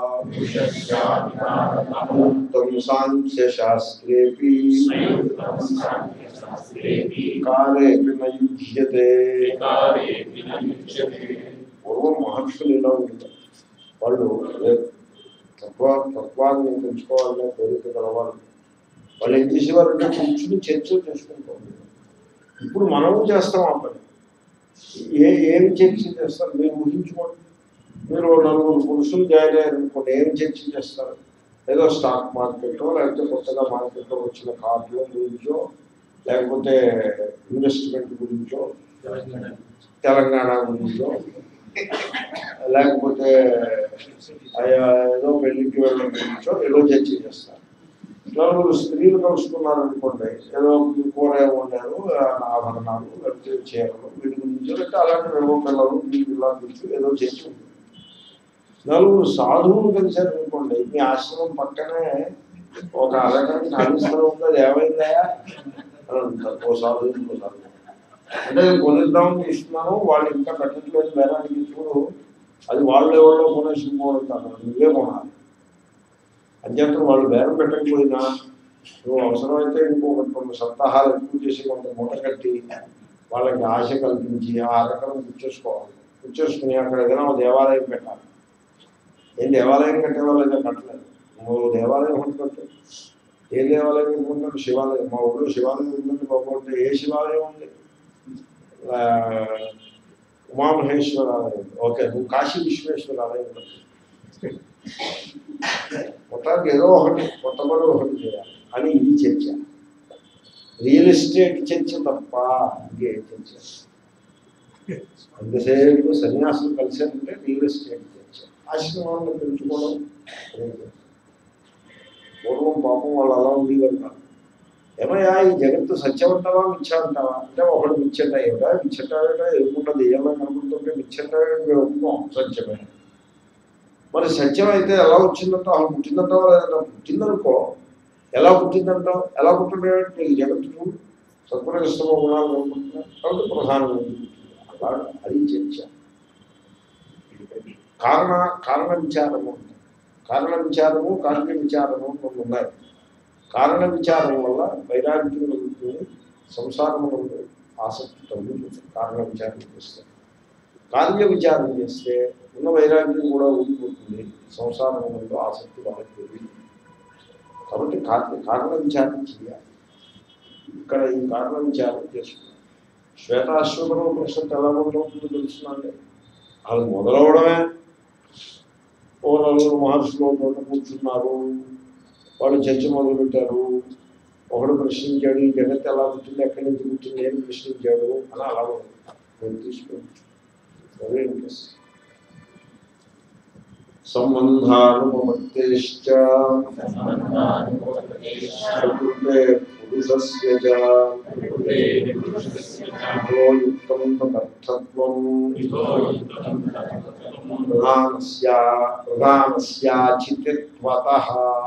పురుషస్యాధికారతః
ముక్తం సాంఖ్యశాస్త్రేపి
సంయుక్తం సాంఖ్యశాస్త్రేపి
కాలేపి నయుధ్యతే
వికారేపి న యుజ్యతే
పూర్వం మహర్షులు ఇలా ఉంటారు వాళ్ళు అదే తత్వ తత్వాన్ని తెలుసుకోవాలనే కోరిక గలవాళ్ళు వాళ్ళు ఏం చేసేవారంటే కూర్చుని చర్చలు చేసుకుంటారు ఇప్పుడు మనం చేస్తాం ఆ పని ఏ ఏమి చర్చ చేస్తారు మీరు ఊహించుకోండి మీరు నలుగురు పురుషులు జాయిన్ అయ్యారనుకోండి ఏమి చర్చ చేస్తారు ఏదో స్టాక్ మార్కెట్ లేకపోతే కొత్తగా మార్కెట్లో వచ్చిన కార్డుల గురించో లేకపోతే ఇన్వెస్ట్మెంట్ గురించో తెలంగాణ గురించో లేకపోతే ఆయా ఏదో పెళ్లికి వెళ్ళడం గురించో ఏదో చర్చ చేస్తారు నలుగురు స్త్రీలు కలుసుకున్నారనుకోండి ఏదో కూర వండారు ఆ ఆభరణాలు లేకపోతే చీరలు వీటి గురించి లేకపోతే అలాంటి ఏవో పిల్లలు వీటి ఇలా గురించి ఏదో చర్చ ఉంటుంది నలుగురు సాధువులు కలిశారనుకోండి మీ ఆశ్రమం పక్కనే ఒక అరగంట ఆశ్రమం ఉంది అది ఏమైందా అని అంటారు ఓ సాధువు ఇంకో సాధువు అంటే కొనిద్దామని తీసుకున్నాను వాళ్ళు ఇంకా కట్టట్లేదు వేరానికి చూడు అది వాళ్ళు ఎవరో కొనేసి పోతాను నువ్వే కొనాలి అంచేత వాళ్ళు బేరం పెట్టకపోయినా నువ్వు అవసరమైతే ఇంకొక కొన్ని సప్తాహాలు ఎక్కువ చేసి కొంత మూట కట్టి వాళ్ళకి ఆశ కల్పించి ఆ రకం గుర్చేసుకోవాలి గుర్చేసుకుని అక్కడ ఏదైనా ఒక దేవాలయం పెట్టాలి ఏం దేవాలయం కట్టేవాళ్ళు ఏదో కట్టలేదు నువ్వు దేవాలయం ఒకటి కట్టు ఏ దేవాలయం ఉందంటే శివాలయం మా ఊళ్ళో శివాలయం ఉందండి బాబు అంటే ఏ శివాలయం ఉంది ఆ, ఉమామహేశ్వర ఆలయం ఓకే నువ్వు కాశీ విశ్వేశ్వర ఆలయం ఉంది. మొత్తానికి ఏదో ఒకటి కొత్త పని ఒకటి చేయాలి అని ఇది చర్చ రియల్ ఎస్టేట్ చర్చ తప్ప ఇంకే చర్చ అంతసేపు సన్యాసులు కలిసారంటే రియల్ ఎస్టేట్ చర్చ ఆశ్రమాలను పెంచుకోవడం అదే చర్చ. పూర్వం పాపం వాళ్ళు అలా ఉండేవారు కాదు ఏమయ్యా ఈ జగత్తు సత్యం అంటావా మిథ్య అంటావా అంటే ఒకడు మిచ్చట ఏమిటా మిచ్చట ఎదుర్కొంటుంది ఏమో కనుకుంటుంటే మిచ్చట మేము ఒప్పుకోం సత్యమే మరి సత్యం అయితే ఎలా వచ్చిందంటో అలా పుట్టిందంటావా లేదంటే పుట్టిందనుకో ఎలా పుట్టిందంటావు ఎలా పుట్టిందంటే ఈ జగత్తు సత్వరగస్తమ గుణాలు అనుకుంటున్నా కాబట్టి ప్రధానంగా ఉంది. అలా అది చర్చ కారణ కారణ విచారము ఉంటుంది. కారణ విచారము కార్య విచారము అని రెండు ఉన్నాయి కారణ విచారం వల్ల వైరాగ్యం కలుగుతుంది సంసారం నుండి ఆసక్తి తగ్గుతుంది కారణ విచారం చేస్తే కార్య విచారం చేస్తే ఉన్న వైరాగ్యం కూడా ఊడిపోతుంది సంసారం నుండి ఆసక్తి వాళ్ళకి పెరిగింది కాబట్టి కార్య కారణ విచారం చేయాలి ఇక్కడ ఈ కారణ విచారం చేస్తున్నాం శ్వేతాశ్వతరం ఉపనిషత్తు ఎలా మొదలవుతుందో తెలుస్తుందండి అది మొదలవడమే ఓ నలుగురు మహర్షులు ఒక చోట కూర్చున్నారు వాళ్ళు చర్చ మొదలుపెట్టారు ఒకడు ప్రశ్నించాడు ఈ జగత్ ఎలా పుట్టింది ఎక్కడి నుంచి పుట్టింది ఏం ప్రశ్నించాడు అని అలా నేను తీసుకుని వెరీ ఇంట్రెస్ట్ సంబంధానుపత్తేశ్చ ప్రకృతే పురుషస్య చ యుక్తం తదర్థత్వం ప్రధానస్య ప్రధానస్యాచితిత్వతః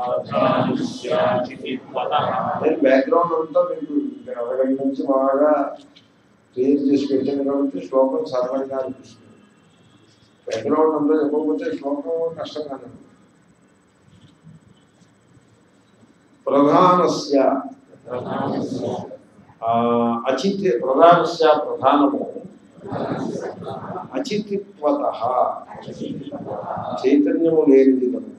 నేను బ్యాక్గ్రౌండ్ అంతా మీకు అరగంట నుంచి బాగా క్లియర్ చేసి పెట్టాను కాబట్టి శ్లోకం సరళంగా అనిపిస్తుంది బ్యాక్గ్రౌండ్ అంతా చెప్పకపోతే శ్లోకం కష్టంగానే ఉంది. ప్రధానస్య ఆ, అచిత్ ప్రధానస్య ప్రధానము అచితిత్వత చైతన్యము లేనిది కనుక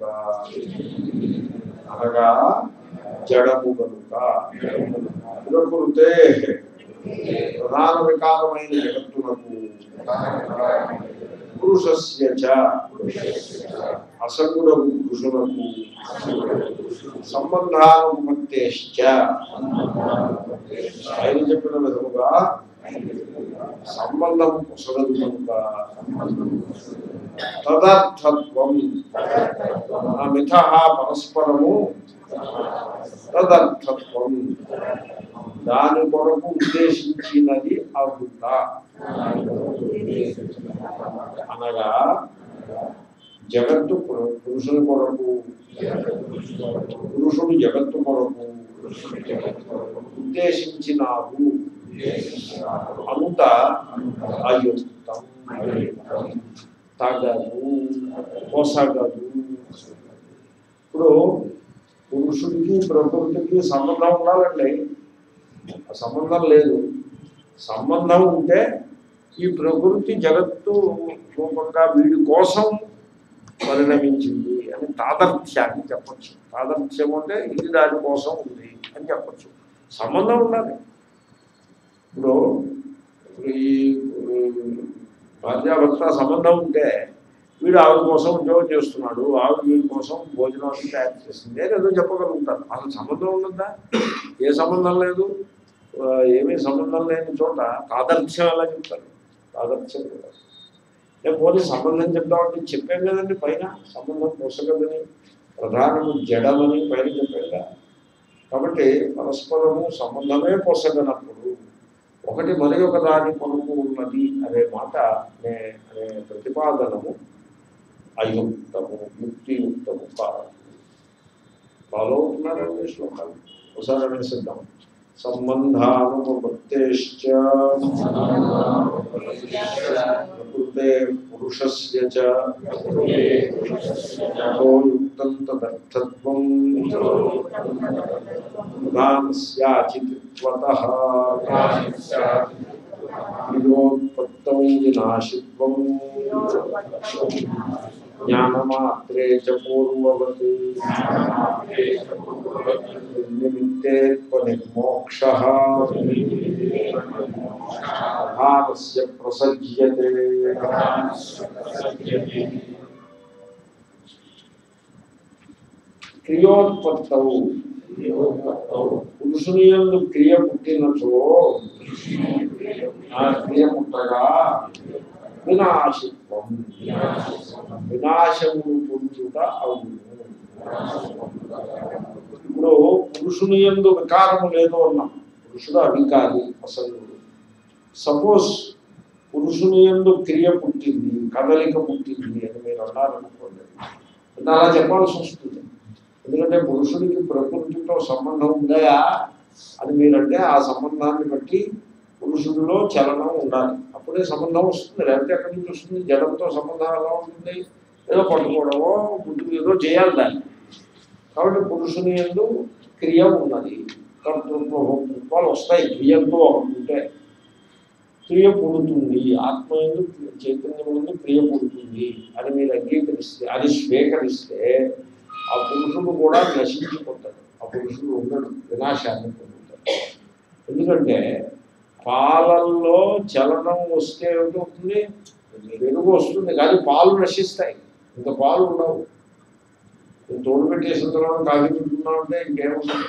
అనగా జడము కనుక ప్రకృతే ప్రధాన వికారమైన జగత్తునకు పురుషస్య చ అసంగుడము పురుషులకు సంబంధానుపత్తేశ్చ ఆయన చెప్పిన విధముగా సంబంధం కుసలదు కనుక తదర్థత్వం ఆ మిథ పరస్పరము తదర్థత్వం దాని కొరకు ఉద్దేశించినది అవుట అనగా జగత్తు పు- పురుషుని కొరకు పురుషుడు జగత్తు కొరకు ఉద్దేశించినారు అంత అయుక్తం తగదు పొసగదు ఇప్పుడు పురుషుడికి ప్రకృతికి సంబంధం ఉండాలండి ఆ సంబంధం లేదు సంబంధం ఉంటే ఈ ప్రకృతి జగత్తు రూపంగా వీడి కోసం పరిణమించింది అని తాదర్థ్యాన్ని చెప్పచ్చు తాదర్థ్యం అంటే ఇది దాని కోసం ఉంది అని చెప్పచ్చు సంబంధం ఉండాలి ఇప్పుడు ఇప్పుడు ఈ ఉమ్, భార్యాభర్త సంబంధం ఉంటే వీడు ఆవిడ కోసం ఉద్యోగం చేస్తున్నాడు ఆవిడ వీడి కోసం భోజనం అది తయారు చేస్తుంది నేను ఏదో చెప్పగలుగుతాను అసలు సంబంధం ఉండదా ఏ సంబంధం లేదు ఆ, ఏమీ సంబంధం లేని చోట తాదర్థ్యం ఎలా చెప్తారు తాదర్థ్యం కదా నేను పోనీ సంబంధం చెప్తామంటే చెప్పాం కదండి పైన సంబంధం పొసగదని ప్రధానము జడమని పైన చెప్పాం కదా కాబట్టి పరస్పరము సంబంధమే పొసగనప్పుడు ఒకటి మరి ఒక దాని కొనుకు ఉన్నది అనే మాట అనే అనే ప్రతిపాదనము అయుక్తము యుక్తియుక్తము కాదు ఫాలో అవుతున్నారండి శ్లోకాలు ఒకసారి అనేసిద్దాం సంబంధానుపత్తేశ్చ ప్రకృతే పురుషస్య చ యతో యుక్తం తదర్థత్వం ప్రధానస్యాచితిత్వతః విలోత్పత్తౌ వినాశిత్వం జ్ఞానమాత్రే చ పూర్వవత్ నిమిత్తే నిర్మోక్ష ప్రధానస్య ప్రసజ్యతే క్రియోత్పత్తవు పురుషుని యందు క్రియ పుట్టినచో ఆ క్రియ పుట్టగా వినాశిత్వం వినాశము పొందుట అవును ఇప్పుడు పురుషుని యందు వికారము లేదు అన్నాం పురుషుడు అవికారి అసలు సపోజ్ పురుషుని యందు క్రియ పుట్టింది కదలిక పుట్టింది అని మీరు అన్నారనుకోండి అంటే అలా చెప్పాల్సి వస్తుంది ఎందుకంటే పురుషుడికి ప్రకృతితో సంబంధం ఉందా అని మీరంటే ఆ సంబంధాన్ని బట్టి పురుషుడిలో చలనం ఉండాలి అప్పుడే సంబంధం వస్తుంది లేకపోతే ఎక్కడి నుంచి వస్తుంది జడంతో సంబంధం ఎలా ఉంటుంది ఏదో పట్టుకోవడమో ముందుకు ఏదో చేయాలి దాన్ని కాబట్టి పురుషుని ఎందు క్రియ ఉన్నది కర్తృత్వ భోక్తృత్వాలు వస్తాయి క్రియతో ఉంటే క్రియ పుడుతుంది ఆత్మ ఎందు చైతన్యం ఎందు క్రియ పుడుతుంది అని మీరు అంగీకరిస్తే అది స్వీకరిస్తే ఆ పురుషుడు కూడా నశించిపోతాడు ఆ పురుషుడు ఉండడు వినాశాన్ని పొందుతాడు ఎందుకంటే పాలల్లో చలనం వస్తే ఏమవుతుంది వెలుగు వస్తుంది కానీ పాలు నశిస్తాయి ఇంకా పాలు ఉండవు నువ్వు తోడు పెట్టేసిన తర్వాత కాఫీ పెట్టుకున్నావు అంటే ఇంకేముండదు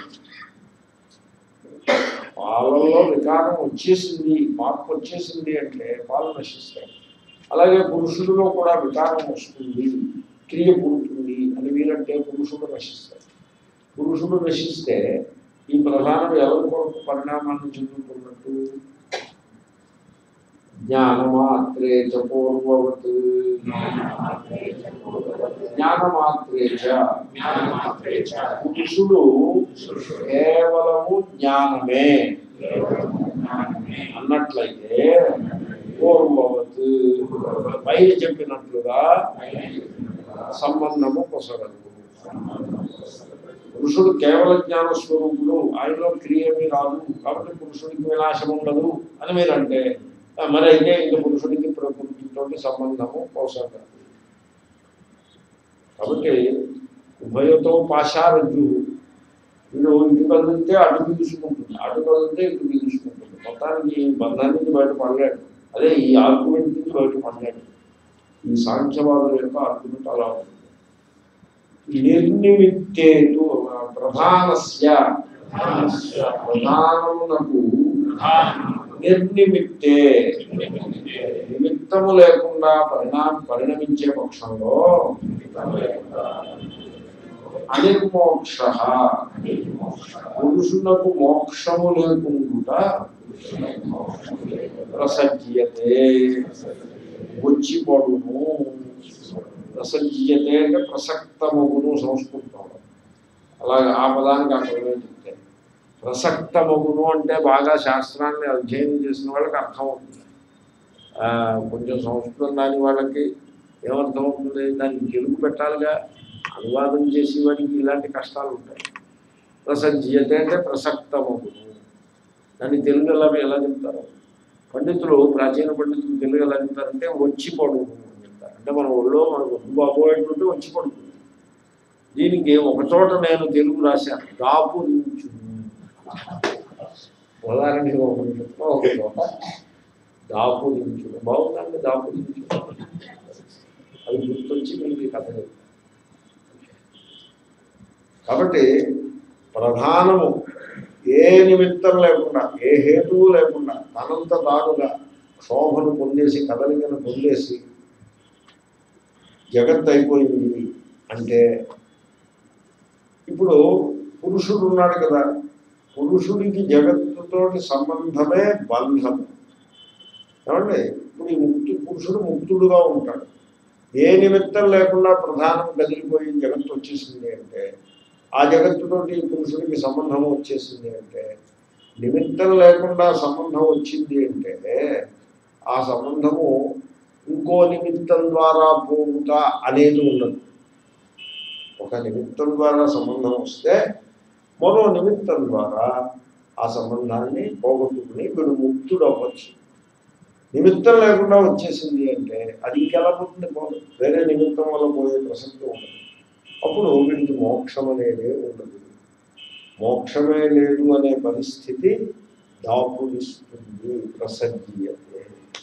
పాలల్లో వికారం వచ్చేసింది మార్పు వచ్చేసింది అంటే పాలు నశిస్తాయి అలాగే పురుషుడిలో కూడా వికారం వస్తుంది క్రియ పుడుతుంది అని వీరంటే పురుషుడు నశిస్తాడు పురుషుడు నశిస్తే ఈ ప్రధానం ఎవరి కొరకు పరిణామాన్ని చెందుతున్నట్టు జ్ఞానమాత్రే చ పూర్వవత్ జ్ఞానమాత్రే చ పురుషుడు కేవలము జ్ఞానమే అన్నట్లయితే పూర్వవత్ పైన చెప్పినట్లుగా సంబంధము కొసగదు పురుషుడు కేవల జ్ఞాన స్వరూపుడు ఆయనలో క్రియమి రాదు కాబట్టి పురుషుడికి వినాశం ఉండదు అని మీరంటే ఆ, మరి అయితే ఇంక పురుషుడికి ప్రకృతితో సంబంధము కొసగదు కాబట్టి ఉభయతో పాషారజ్జు వీడు ఇటు కదిలితే అటు బిగుసుకుంటుంది అటు కదిలితే ఇటు బిగుసుకుంటుంది మొత్తానికి ఈ బంధం నుంచి బయటపడలేడు అదే ఈ ఆర్గ్యుమెంట్ నుంచి బయటపడలేడు ఈ సాంఖ్యవాదుల యొక్క ఆర్గ్యుమెంట్ అలా ఉంటుంది నిర్నిమిత్తేతు ప్రధానస్య ప్రధానమునకు నిర్నిమిత్తే నిమిత్తము లేకుండా పరిణా పరిణమించే పక్షంలో అనిర్మోక్ష పురుషులకు మోక్షము లేకుండా ప్రసజ్యతే వచ్చి పడును ప్రసజ్యతే అంటే ప్రసక్తమగును సంస్కృతంలో అలాగే ఆ పదానికి అర్థమే చెప్తే ప్రసక్తమగును అంటే బాగా శాస్త్రాన్ని అధ్యయనం చేసిన వాళ్ళకి అర్థం అవుతుంది ఆ, కొంచెం సంస్కృతం దాని వాళ్ళకి ఏమర్థం అవుతుంది దానికి తెలుగు పెట్టాలిగా అనువాదం చేసే వాడికి ఇలాంటి కష్టాలు ఉంటాయి ప్రసజ్యత అంటే ప్రసక్తమగును దాన్ని తెలుగు ఎలా ఎలా చెప్తారు పండితులు ప్రాచీన పండితులు తెలుగు ఎలా చెప్తారంటే వచ్చి పడును అని చెప్తారు అంటే మన ఒళ్ళో మనకు ఒడ్డు బాగోయేటువంటి వచ్చి పడుతుంది దీనికి ఒక చోట నేను తెలుగు రాశాను దాపురించు ఉదాహరణకి ఒకటి చెప్తా ఒక చోట దాపురించు బాగుందండి దాపురించు అది గుర్తొచ్చి మీకు ఈ కథ చెప్తాను కాబట్టి ప్రధానము ఏ నిమిత్తం లేకుండా ఏ హేతువు లేకుండా తనంత తానుగా శోభను పొందేసి కదలికను పొందేసి జగత్ అయిపోయింది అంటే ఇప్పుడు పురుషుడు ఉన్నాడు కదా పురుషుడికి జగత్తుతోటి సంబంధమే బంధము ఏమండి ఇప్పుడు ఈ ముక్తి పురుషుడు ముక్తుడుగా ఉంటాడు ఏ నిమిత్తం లేకుండా ప్రధానం కదిలిపోయి జగత్తు వచ్చేసింది అంటే ఆ జగత్తుతోటి ఈ పురుషుడికి సంబంధం వచ్చేసింది అంటే నిమిత్తం లేకుండా సంబంధం వచ్చింది అంటే ఆ సంబంధము ఇంకో నిమిత్తం ద్వారా పోగుట అనేది ఉండదు ఒక నిమిత్తం ద్వారా సంబంధం వస్తే మరో నిమిత్తం ద్వారా ఆ సంబంధాన్ని పోగొట్టుకుని వీడు ముక్తుడు అవ్వచ్చు నిమిత్తం లేకుండా వచ్చేసింది అంటే అది ఇంకెలా పోతుంది పోదు వేరే నిమిత్తం వల్ల పోయే ప్రసక్తి ఉండదు అప్పుడు వీడికి మోక్షం అనేదే ఉండదు మోక్షమే లేదు అనే పరిస్థితి దాపులిస్తుంది ప్రసజ్జీయతే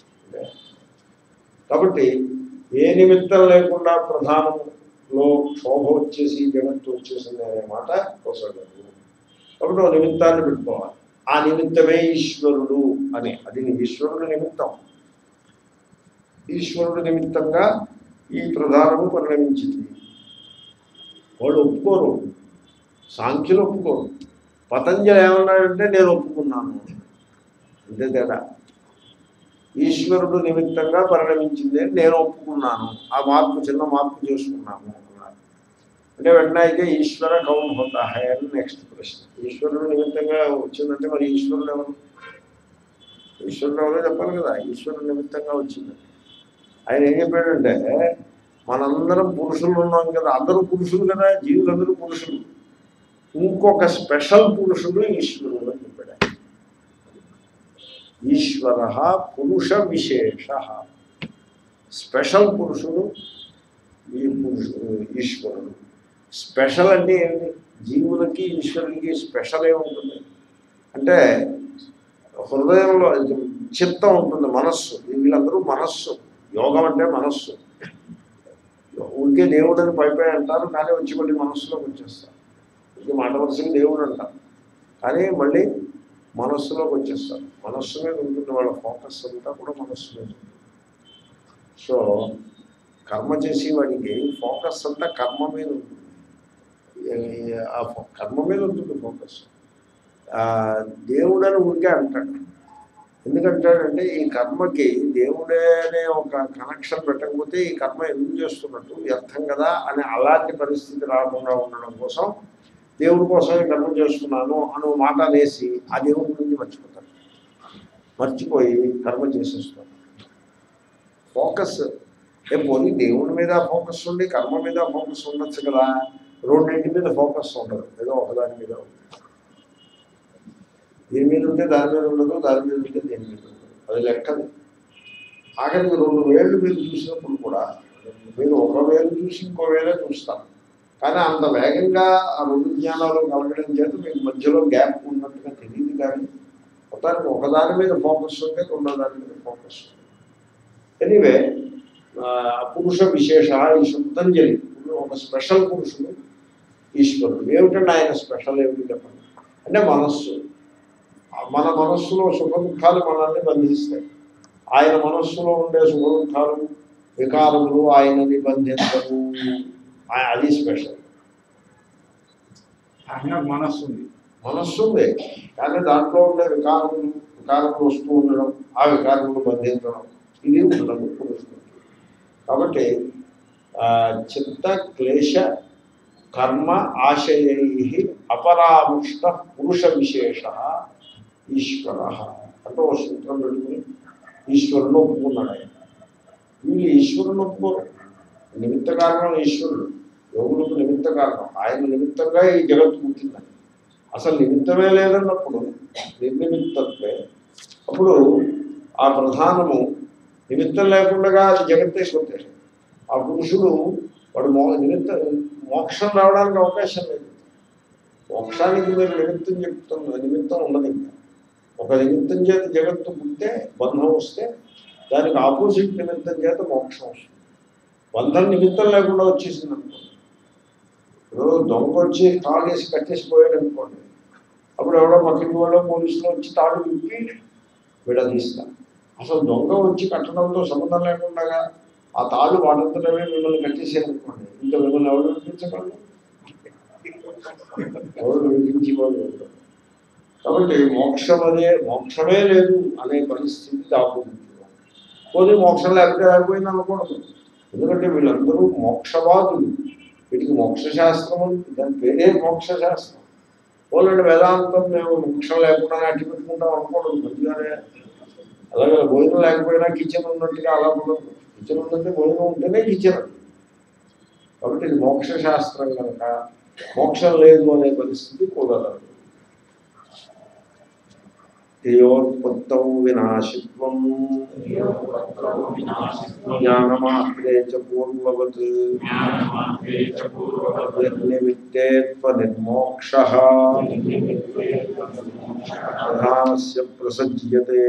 కాబట్టి ఏ నిమిత్తం లేకుండా ప్రధానంలో క్షోభ వచ్చేసి జగత్తు వచ్చేసింది అనే మాట కొసగదు కాబట్టి ఒక నిమిత్తాన్ని పెట్టుకోవాలి ఆ నిమిత్తమే ఈశ్వరుడు అని అది ఈశ్వరుడు నిమిత్తం ఈశ్వరుడు నిమిత్తంగా ఈ ప్రధానము పరిణమించింది వాళ్ళు ఒప్పుకోరు సాంఖ్యులు ఒప్పుకోరు పతంజలి ఏమన్నాడంటే నేను ఒప్పుకున్నాను అంతే తేడా ఈశ్వరుడు నిమిత్తంగా పరిణమించింది అని నేను ఒప్పుకున్నాను ఆ మార్పు చిన్న మార్పు చేసుకున్నాను అన్నారు అంటే వెంటనే అయితే ఈశ్వర కౌన్ హోతా హై అని నెక్స్ట్ ప్రశ్న ఈశ్వరుడు నిమిత్తంగా వచ్చిందంటే మరి ఈశ్వరుడు ఎవరు ఈశ్వరుడు ఎవరో చెప్పాలి కదా ఈశ్వరుడు నిమిత్తంగా వచ్చింది ఆయన ఏం చెప్పాడంటే మనందరం పురుషులు ఉన్నాం కదా అందరూ పురుషులు కదా జీవులందరూ పురుషులు ఇంకొక స్పెషల్ పురుషుడు ఈశ్వరుడు అని చెప్పాడు ఆయన. ఈశ్వర పురుష విశేష స్పెషల్ పురుషుడు ఈ పురుషుడు ఈశ్వరుడు స్పెషల్ అంటే ఏంటి జీవులకి ఈశ్వరుడికి స్పెషల్ ఏముంటుంది అంటే హృదయంలో ఇది చిత్తం ఉంటుంది మనస్సు వీళ్ళందరూ మనస్సు యోగం అంటే మనస్సు ఊరికే దేవుడని పైపై అంటారు కానీ వచ్చి మళ్ళీ మనస్సులోకి వచ్చేస్తారు ఇది మాట వరుసగా దేవుడు అంటారు కానీ మళ్ళీ మనస్సులోకి వచ్చేస్తారు మనస్సు మీద ఉంటుంది వాళ్ళ ఫోకస్ అంతా కూడా మనస్సు మీద ఉంటుంది సో కర్మ చేసేవాడికి ఫోకస్ అంతా కర్మ మీద ఉంటుంది ఏ- ఆ ఫో- కర్మ మీద ఉంటుంది ఫోకస్ దేవుడని ఊరికే అంటాడు ఎందుకంటాడంటే ఈ కర్మకి దేవుడే అనే ఒక కనెక్షన్ పెట్టకపోతే ఈ కర్మ ఎందుకు చేస్తున్నట్టు వ్యర్థం కదా అని అలాంటి పరిస్థితి రాకుండా ఉండడం కోసం దేవుడి కోసం ఈ కర్మ చేస్తున్నాను అని ఒక మాట అనేసి ఆ దేవుడి గురించి మర్చిపోతాడు మర్చిపోయి కర్మ చేసేస్తాడు ఫోకస్ ఏ పోనీ దేవుడి మీద ఫోకస్ ఉండి కర్మ మీద ఫోకస్ ఉండొచ్చు కదా రెండింటి మీద ఫోకస్ ఉండదు ఏదో ఒకదాని మీద ఉంటుంది దీని మీద ఉంటే దాని మీద ఉండదు దాని మీద ఉంటే దీని మీద ఉండదు అది లెక్కది ఆఖరికి రెండు వేళ్ళు మీరు చూసినప్పుడు కూడా మీరు ఒక వేలు చూసి ఇంకో వేలే చూస్తారు కానీ అంత వేగంగా ఆ రెండు జ్ఞానాలు కలగడం చేత మీకు మధ్యలో గ్యాప్ ఉన్నట్టుగా తెలియదు కానీ మొత్తానికి ఒకదాని మీద ఫోకస్ ఉంటే రెండో దాని మీద ఫోకస్ ఉంది ఎనీవే పురుష విశేష ఈ శబ్దంజలి ఒక స్పెషల్ పురుషుడు ఈశ్వరుడు ఏమిటంటే ఆయన స్పెషల్ ఏమిటి చెప్పండి అంటే మనస్సు ఆ మన మనస్సులో సుఖ దుఃఖాలు మనల్ని బంధిస్తాయి ఆయన మనస్సులో ఉండే సుఖ దుఃఖాలు వికారములు ఆయనని బంధించవు ఆ- అది స్పెషల్
ఆయన మనస్సు ఉంది
మనస్సు ఉంది కానీ దాంట్లో ఉండే వికారములు వికారములు వస్తూ ఉండడం ఆ వికారములు బంధించడం ఇది ఉండదు పురుషుడు కాబట్టి ఆ, చిత్త క్లేశ కర్మ ఆశయై అపరాముష్ట పురుష విశేష ఈశ్వర అంటే ఒక సూత్రం పెట్టుకుని ఈశ్వరుని ఒప్పుకున్నాడు ఆయన వీళ్ళు ఈశ్వరుని ఒప్పుకోరు నిమిత్త కారణం ఈశ్వరుడు యోగులకు నిమిత్త కారణం ఆయన నిమిత్తంగా ఈ జగత్తు పుట్టిందని అసలు నిమిత్తమే లేదన్నప్పుడు నిర్నిమిత్తత్వే అప్పుడు ఆ ప్రధానము నిమిత్తం లేకుండా అది జగత్తే కొట్టేశాడు ఆ పురుషుడు వాడు మో నిమిత్త మోక్షం రావడానికి అవకాశం లేదు మోక్షానికి మీరు నిమిత్తం చెప్తున్న నిమిత్తం ఉండదు ఇంకా ఒక నిమిత్తం చేత జగత్తు పుట్టే బంధం వస్తే దానికి ఆపోజిట్ నిమిత్తం చేత మోక్షం వస్తుంది బంధం నిమిత్తం లేకుండా వచ్చేసింది అనుకోండి ఇప్పుడు దొంగ వచ్చి తాడు వేసి కట్టేసి పోయాడు అనుకోండి అప్పుడు ఎవడో మక్కింటి వాళ్ళు పోలీసులు వచ్చి తాడు విప్పి విడదీస్తారు అసలు దొంగ వచ్చి కట్టడంతో సంబంధం లేకుండా ఆ తాడు వాడంతటమే మిమ్మల్ని కట్టేసారు అనుకోండి ఇంకా మిమ్మల్ని ఎవరు వినిపించగలరు ఎవరు వినిపించేవాళ్ళు ఉండరు. కాబట్టి మోక్షం అనే మోక్షమే లేదు అనే పరిస్థితి దాపుతుంది పోనీ మోక్షం లేకపోతే లేకపోయింది అనకూడదు ఎందుకంటే వీళ్ళందరూ మోక్షవాదులు వీటికి మోక్ష శాస్త్రం ఉంది. దాని పేరే మోక్ష శాస్త్రం పోలండి వేదాంతం మేము మోక్షం లేకుండా అట్టి పెట్టుకుంటాం అనుకోవడం మంచిగానే అలాగే భోజనం లేకపోయినా కిచెన్ ఉన్నట్టుగా అలా ఉండదు కిచెన్ ఉన్నట్టు భోజనం ఉంటేనే కిచెన్ కాబట్టి ఇది మోక్ష శాస్త్రం కనుక మోక్షం లేదు అనే పరిస్థితి కుదరదు ధ్యేయోత్పత్తౌ వినాశిత్వం జ్ఞానమాత్రే చ పూర్వవత్ నిర్నిమిత్తేత్వ నిర్మోక్ష ప్రధానస్య ప్రసజ్యతే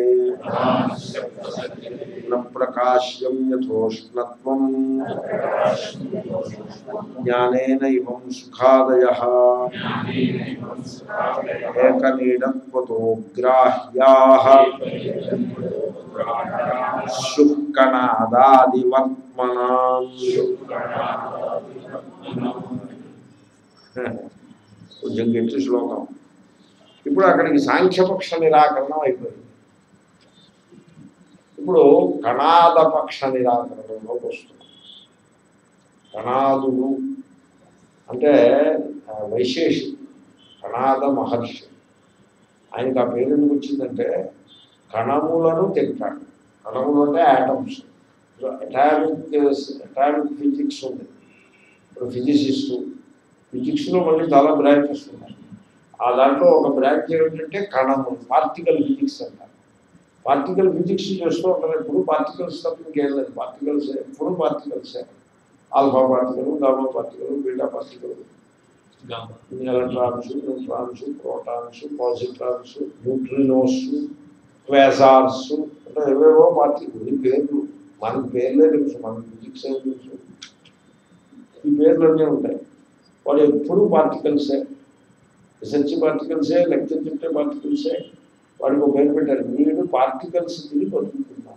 న ప్రకాశ్యం యథోష్ణత్వం జ్ఞానేన ఇవం సుఖాదయ ఏకనీడత్వతో గ్రాహ్యా శుక్కనాదాదివర్త్మనా కొంచెం గట్టి శ్లోకం ఇప్పుడు అక్కడికి సాంఖ్యపక్ష నిరాకరణం అయిపోయింది ఇప్పుడు కణాద పక్ష నిరాకరణలోకి వస్తుంది కణాదులు అంటే ఆ, వైశేషి కణాద మహర్షి ఆయనకి ఆ పేరు ఎందుకు వచ్చిందంటే కణములను తింటాడు కణములు అంటే యాటమ్స్ అటామిక్ అటామిక్ ఫిజిక్స్ ఉంది ఇప్పుడు ఫిజిసిస్టు ఫిజిక్స్లో మళ్ళీ చాలా బ్రాంచెస్ ఉన్నాయి ఆ దాంట్లో ఒక బ్రాంచ్ ఏమిటంటే కణము పార్టికల్ ఫిజిక్స్ అంటారు పార్టికల్ ఫిజిక్స్ చేస్తూ ఉంటారు ఎప్పుడు పార్టికల్స్ తప్ప ఇంకేం లేదు పార్టికల్స్ ఎప్పుడు పార్టికల్సే alpha particle gamma particle beta particle electrons neutrons protons positrons neutrinos quasars అంటే ఏవేవో పార్టికల్ ఈ పేర్లు మనకి పేర్లే తెలుసు మనకి ఫిజిక్స్ ఏం తెలుసు ఈ పేర్లన్నీ ఉంటాయి వాళ్ళు ఎప్పుడూ పార్టికల్సే రీసెర్చ్ పార్టికల్సే లెక్చర్ చెప్తే పార్టికల్సే వాడికి ఒక పేరు పెట్టారు వీడు పార్టికల్స్ తిరిగి బతుకుతున్నారు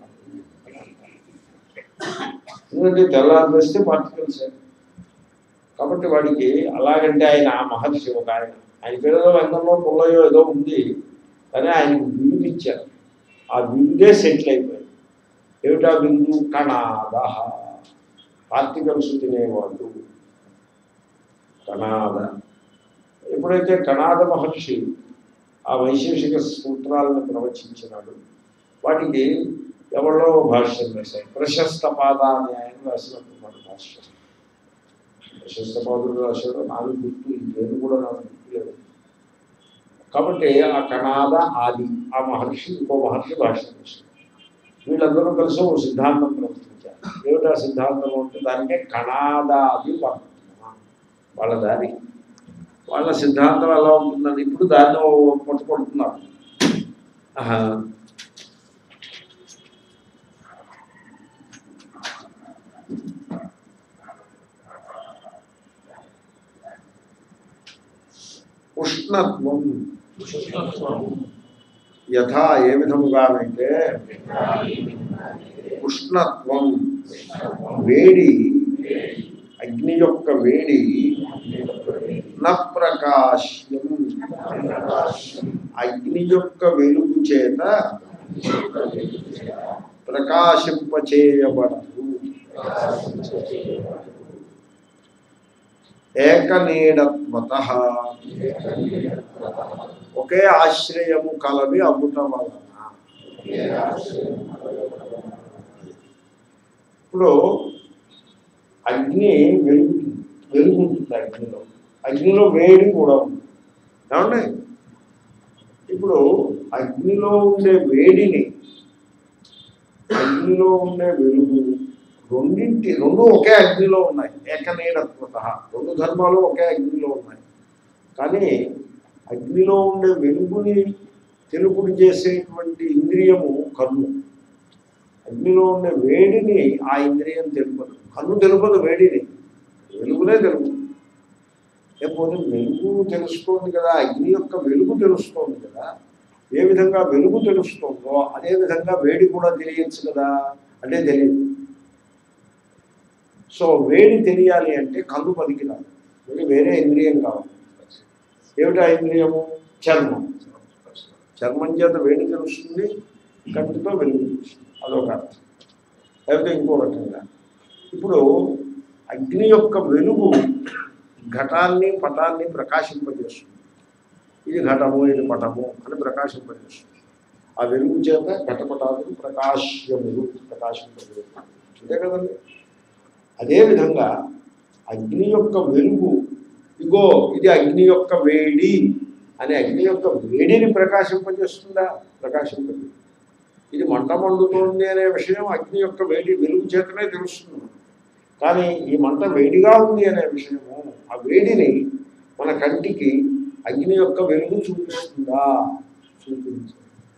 ఎందుకంటే తెల్లారి వేస్తే పార్టికల్సే కాబట్టి వాడికి అలాగంటే ఆయన ఆ మహర్షి ఒక ఆయన ఆయన పేరులో వెంకంలో పుల్లయో ఏదో ఉంది కానీ ఆయనకు బిరుదు ఇచ్చారు ఆ బిరుదే సెటిల్ అయిపోయింది ఏమిటా బిందు కణాద పార్టికల్స్ తినేవాళ్ళు కణాద ఎప్పుడైతే కణాద మహర్షి ఆ వైశేషిక సూత్రాలను ప్రవచించినాడు వాటికి ఎవరో భాష్యం రాశాయి ప్రశస్త పాద అని ఆయన రాసినట్టున్నాడు భాష్యం ప్రశస్త పాదులు రాశాడు నాకు గుర్తు ఈ పేరు కూడా నాకు గుర్తులేదు కాబట్టి ఆ కణాద ఆది ఆ మహర్షి ఇంకో మహర్షి భాష్యం రాశాడు వీళ్ళందరూ కలిసి ఓ సిద్ధాంతం ప్రవర్తించారు ఏమిటా సిద్ధాంతం అంటే దానికే కణాదాది వర్తన వాళ్ళ దారి వాళ్ళ సిద్ధాంతం ఎలా ఉంటుందని ఇప్పుడు దాన్ని ఓ పట్టుకుంటున్నారు ఆహా. ఉష్ణత్వం యథా ఏ విధముగానైతే ఉష్ణత్వం వేడి అగ్ని యొక్క వేడి న ప్రకాశ్యం అగ్ని యొక్క వెలుగు చేత ప్రకాశింపచేయబడదు ఏకనీడత్వత ఒకే ఆశ్రయము కలవి అమ్ముట వలన ఇప్పుడు అగ్ని వెలుగుతుంది వెలుగుంటుంది అగ్నిలో అగ్నిలో వేడి కూడా ఉంది ఏమండి ఇప్పుడు అగ్నిలో ఉండే వేడిని అగ్నిలో ఉండే వెలుగు రెండింటి రెండు ఒకే అగ్నిలో ఉన్నాయి ఏకనీడత్వత రెండు ధర్మాలు ఒకే అగ్నిలో ఉన్నాయి కానీ అగ్నిలో ఉండే వెలుగుని తెలుపుడు చేసేటువంటి ఇంద్రియము కన్ను అగ్నిలో ఉండే వేడిని ఆ ఇంద్రియం తెలుపదు కన్ను తెలుపదు వేడిని వెలుగునే తెలుపు లేకపోతే వెలుగు తెలుస్తోంది కదా అగ్ని యొక్క వెలుగు తెలుస్తోంది కదా ఏ విధంగా వెలుగు తెలుస్తుందో అదే విధంగా వేడి కూడా తెలియచ్చు కదా అంటే తెలియదు సో వేడి తెలియాలి అంటే కన్ను పనికిరాదు మళ్ళీ వేరే ఇంద్రియం కావాలి ఏమిటా ఇంద్రియము చర్మం చర్మం చేత వేడి తెలుస్తుంది కంటితో వెలుగు తెలుస్తుంది అదొక అర్థం లేకపోతే ఇంకో రకంగా ఇప్పుడు అగ్ని యొక్క వెలుగు ఘటాన్ని పటాన్ని ప్రకాశింపజేస్తుంది ఇది ఘటము ఇది పటము అని ప్రకాశింపజేస్తుంది ఆ వెలుగు చేత ఘటపటాలు ప్రకాశ్యములు ప్రకాశింపజేస్తుంది అంతే కదండి అదేవిధంగా అగ్ని యొక్క వెలుగు ఇగో ఇది అగ్ని యొక్క వేడి అని అగ్ని యొక్క వేడిని ప్రకాశింపజేస్తుందా ప్రకాశింపదు ఇది మంట మండుతోంది అనే విషయం అగ్ని యొక్క వేడి వెలుగు చేతనే తెలుస్తుంది కానీ ఈ మంట వేడిగా ఉంది అనే విషయము ఆ వేడిని మన కంటికి అగ్ని యొక్క వెలుగు చూపిస్తుందా చూపించదు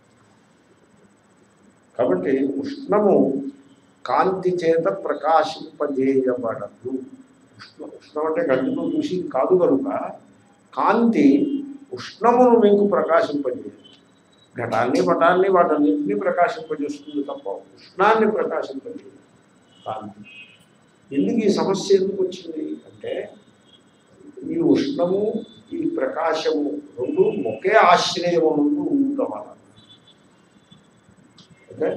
కాబట్టి ఉష్ణము కాంతి చేత ప్రకాశింపజేయబడదు ఉష్ణ ఉష్ణం అంటే కంటితో చూసి కాదు కనుక కాంతి ఉష్ణమును మీకు ప్రకాశింపజేయదు ఘటాన్ని పటాన్ని వాటన్నింటినీ ప్రకాశింపజేస్తుంది తప్ప ఉష్ణాన్ని ప్రకాశింపజేయదు కాంతి ఎందుకు ఈ సమస్య ఎందుకు వచ్చింది అంటే ఈ ఉష్ణము ఈ ప్రకాశము రెండు ఒకే ఆశ్రయము నుండి ఉండటం వలన ఓకే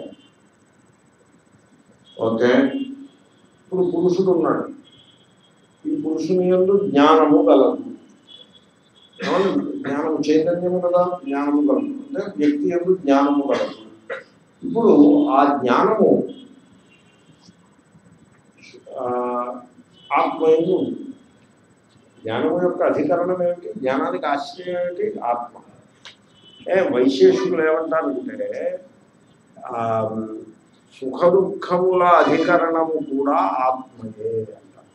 ఓకే ఇప్పుడు పురుషుడు ఉన్నాడు ఈ పురుషుని ఎందు జ్ఞానము గలదు అవును, జ్ఞానము చైతన్యము కదా జ్ఞానము కలదు అంటే వ్యక్తి ఎందు జ్ఞానము కలదు ఇప్పుడు ఆ జ్ఞానము ఆ, ఆత్మ ఎందు ఉంది జ్ఞానము యొక్క అధికరణం ఏమిటి జ్ఞానానికి ఆశ్రయం ఏమిటి ఆత్మ ఏ వైశేషికులు ఏమంటారంటే ఆ, సుఖ దుఃఖముల అధికరణము కూడా ఆత్మయే అంటారు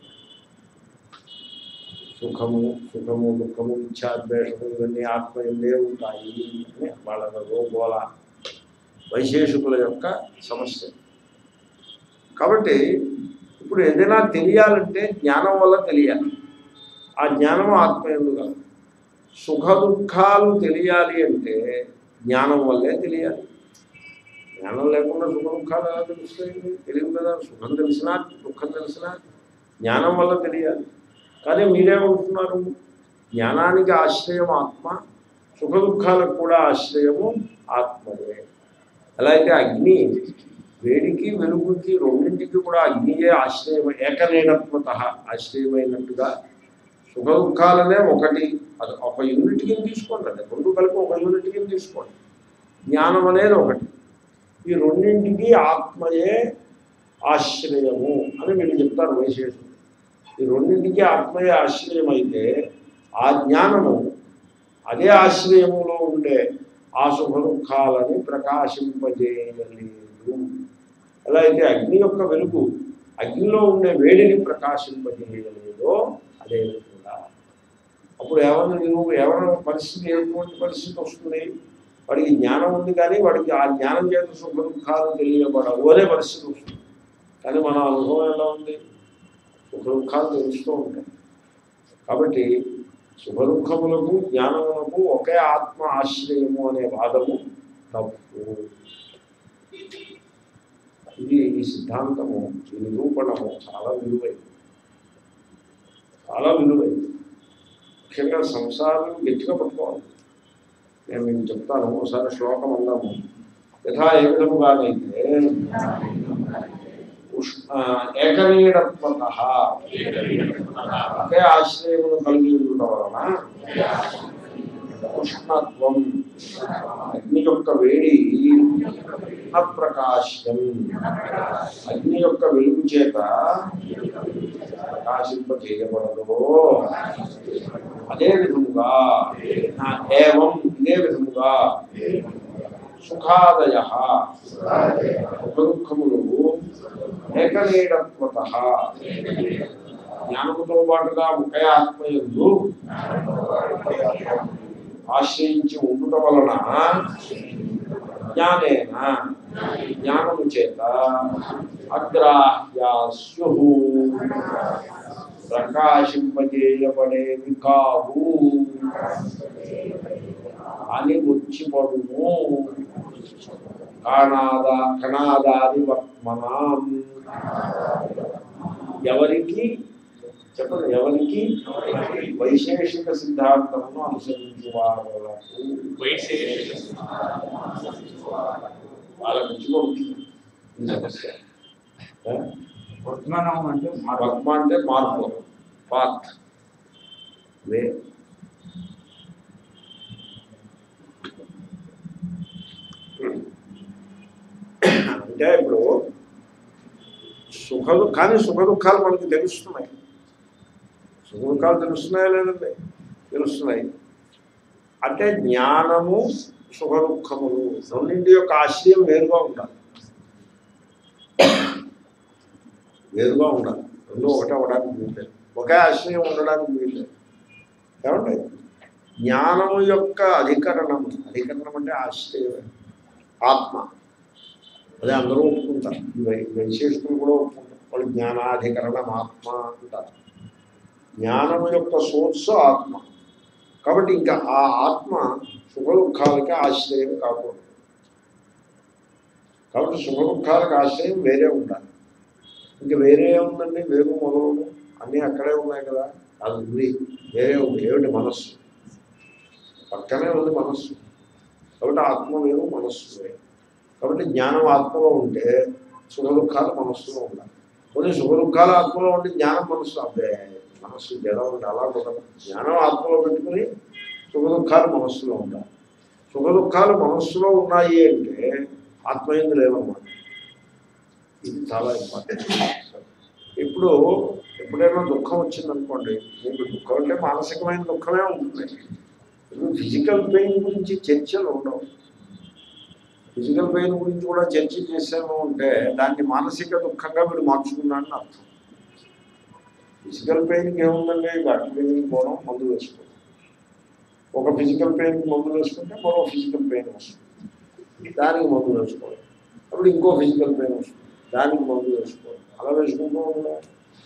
సుఖము సుఖము దుఃఖము ఇచ్ఛాద్వేషము ఇవన్నీ ఆత్మ ఎందే ఉంటాయి అని వాళ్ళ గోల వైశేషికుల యొక్క సమస్య కాబట్టి ఇప్పుడు ఏదైనా తెలియాలంటే జ్ఞానం వల్ల తెలియాలి ఆ జ్ఞానం ఆత్మ ఎందుకు సుఖ దుఃఖాలు తెలియాలి అంటే జ్ఞానం వల్లే తెలియాలి జ్ఞానం లేకుండా సుఖ దుఃఖాలు ఎలా తెలుస్తాయి తెలియదు కదా సుఖం తెలిసినా దుఃఖం తెలిసినా జ్ఞానం వల్ల తెలియాలి కానీ మీరేమనుకున్నారు జ్ఞానానికి ఆశ్రయం ఆత్మ సుఖ దుఃఖాలకు కూడా ఆశ్రయము ఆత్మయే ఎలా అయితే అగ్ని వేడికి వెలుగుకి రెండింటికి కూడా అగ్నియే ఆశ్రయం ఏకనేనత్మత ఆశ్రయమైనట్టుగా సుఖ దుఃఖాలనే ఒకటి అది ఒక యూనిట్ కింద తీసుకోండి అది రెండు కలిపి ఒక యూనిట్ కింద తీసుకోండి జ్ఞానం అనేది ఒకటి ఈ రెండింటికి ఆత్మయే ఆశ్రయము అని వీళ్ళు చెప్తారు వైశేషుడు ఈ రెండింటికి ఆత్మయే ఆశ్రయం అయితే ఆ జ్ఞానము అదే ఆశ్రయములో ఉండే ఆ సుఖ దుఃఖాలని ప్రకాశింపజేయలేదు ఎలా అయితే అగ్ని యొక్క వెలుగు అగ్నిలో ఉండే వేడిని ప్రకాశింపజేయలేదో అదే విధంగా అప్పుడు ఏమన్నా నువ్వు ఎవరైనా పరిస్థితి ఎటువంటి పరిస్థితి వస్తుంది వాడికి జ్ఞానం ఉంది కానీ వాడికి ఆ జ్ఞానం చేత సుఖ దుఃఖాలు తెలియబడవు అనే పరిస్థితి వస్తుంది కానీ మన అనుభవం ఎలా ఉంది సుఖ దుఃఖాలు తెలుస్తూ ఉంటాయి కాబట్టి సుఖ దుఃఖములకు జ్ఞానములకు ఒకే ఆత్మ ఆశ్రయము అనే వాదము తప్పు ఇది ఈ సిద్ధాంతము ఈ నిరూపణము చాలా విలువైంది చాలా విలువైంది ముఖ్యంగా సంసారం గట్టిగా పట్టుకోవాలి నేను మీకు చెప్తాను ఒకసారి శ్లోకం అందాము యథా ఏ విధముగానైతే ఉష్ణ ఏకనీడత్వత ఒకే ఆశ్రయమును కలిగి ఉండటం వలన ఉష్ణత్వం అగ్ని యొక్క వేడి ప్రకాశం అగ్ని యొక్క వెలుగు చేత ప్రకాశింప చేయబడదు అదే విధముగా ఆ ఏవం ఇదే విధముగా సుఖాదయ సుఖ దుఃఖములు ఏకనీడత్వత జ్ఞానముతో పాటుగా ఒకే ఆత్మయందు ఆశ్రయించి ఉండుట వలన జ్ఞానేన జ్ఞానము చేత అగ్రాహ్యాస్యు ప్రకాశింపజేయబడేవి కావు అని వచ్చిపడును కాణాదా కణాదాది వర్త్మనాం ఎవరికి చెప్పండి ఎవరికి వైశేషిక సిద్ధాంతమును అనుసరించు వారులకు
వైశేషిక
వాళ్ళ నుంచి పడుతుంది ఈ సమస్య ఏ?
వర్తమానం అంటే మార్పు.
వర్మ అంటే మార్పు పాత్ వే అంటే ఇప్పుడు సుఖ దు- కానీ సుఖ దుఃఖాలు మనకి తెలుస్తున్నాయి సుఖ దుఃఖాలు తెలుస్తున్నాయా లేదండి తెలుస్తున్నాయి అంటే జ్ఞానము సుఖ దుఃఖములు రెండింటి యొక్క ఆశ్రయం వేరుగా ఉండాలి వేరుగా ఉండాలి రెండు ఒకటే అవడానికి వీల్లేదు ఒకే ఆశ్రయం ఉండడానికి వీల్లేదు ఏమంటే జ్ఞానము యొక్క అధికరణం అధికరణం అంటే ఆశ్రయం ఆత్మ అదే అందరూ ఒప్పుకుంటారు ఈ వై వైశేషికులు కూడా ఒప్పుకుంటారు వాళ్ళు జ్ఞానాధికరణం ఆత్మ అంటారు జ్ఞానము యొక్క సోర్స్ ఆత్మ కాబట్టి ఇంకా ఆ ఆత్మ సుఖ దుఃఖాలకి ఆశ్రయం కాకూడదు కాబట్టి సుఖ దుఃఖాలకు ఆశ్రయం వేరే ఉండాలి ఇంకా వేరే ఉందండి వేరు మొదలు అన్నీ అక్కడే ఉన్నాయి కదా అది ఉంది వేరే ఉంది ఏమిటి మనస్సు పక్కనే ఉంది మనస్సు కాబట్టి ఆత్మ వేరు మనస్సు వేరు కాబట్టి జ్ఞానం ఆత్మలో ఉంటే సుఖ దుఃఖాలు మనస్సులో ఉండాలి కొన్ని సుఖ దుఃఖాలు ఆత్మలో ఉంటే జ్ఞానం మనస్సు అబ్బే మనస్సు జడం ఉంటే అలా కూడా జ్ఞానం ఆత్మలో పెట్టుకుని సుఖ దుఃఖాలు మనస్సులో ఉండాలి సుఖ దుఃఖాలు మనస్సులో ఉన్నాయి అంటే ఆత్మయందు లేవన్నమాట ఇది చాలా ఇంపార్టెంట్ ఇప్పుడు ఎప్పుడైనా దుఃఖం వచ్చిందనుకోండి మీకు దుఃఖం అంటే మానసికమైన దుఃఖమే ఉంటుంది ఇప్పుడు ఫిజికల్ పెయిన్ గురించి చర్చలు ఉండవు ఫిజికల్ పెయిన్ గురించి కూడా చర్చ చేసాము అంటే దాన్ని మానసిక దుఃఖంగా వీడు మార్చుకున్నాడని అర్థం ఫిజికల్ పెయిన్కి ఏముందండి డాక్టర్ పెయిన్కి పోవడం మందు వేసుకోవడం ఒక ఫిజికల్ పెయిన్కి మందు వేసుకుంటే మరో ఫిజికల్ పెయిన్ వస్తుంది దానికి మందు వేసుకోవడం అప్పుడు ఇంకో ఫిజికల్ పెయిన్ వస్తుంది దానికి మందు వేసుకోవడం అలా వేసుకుంటూ ఉండాలి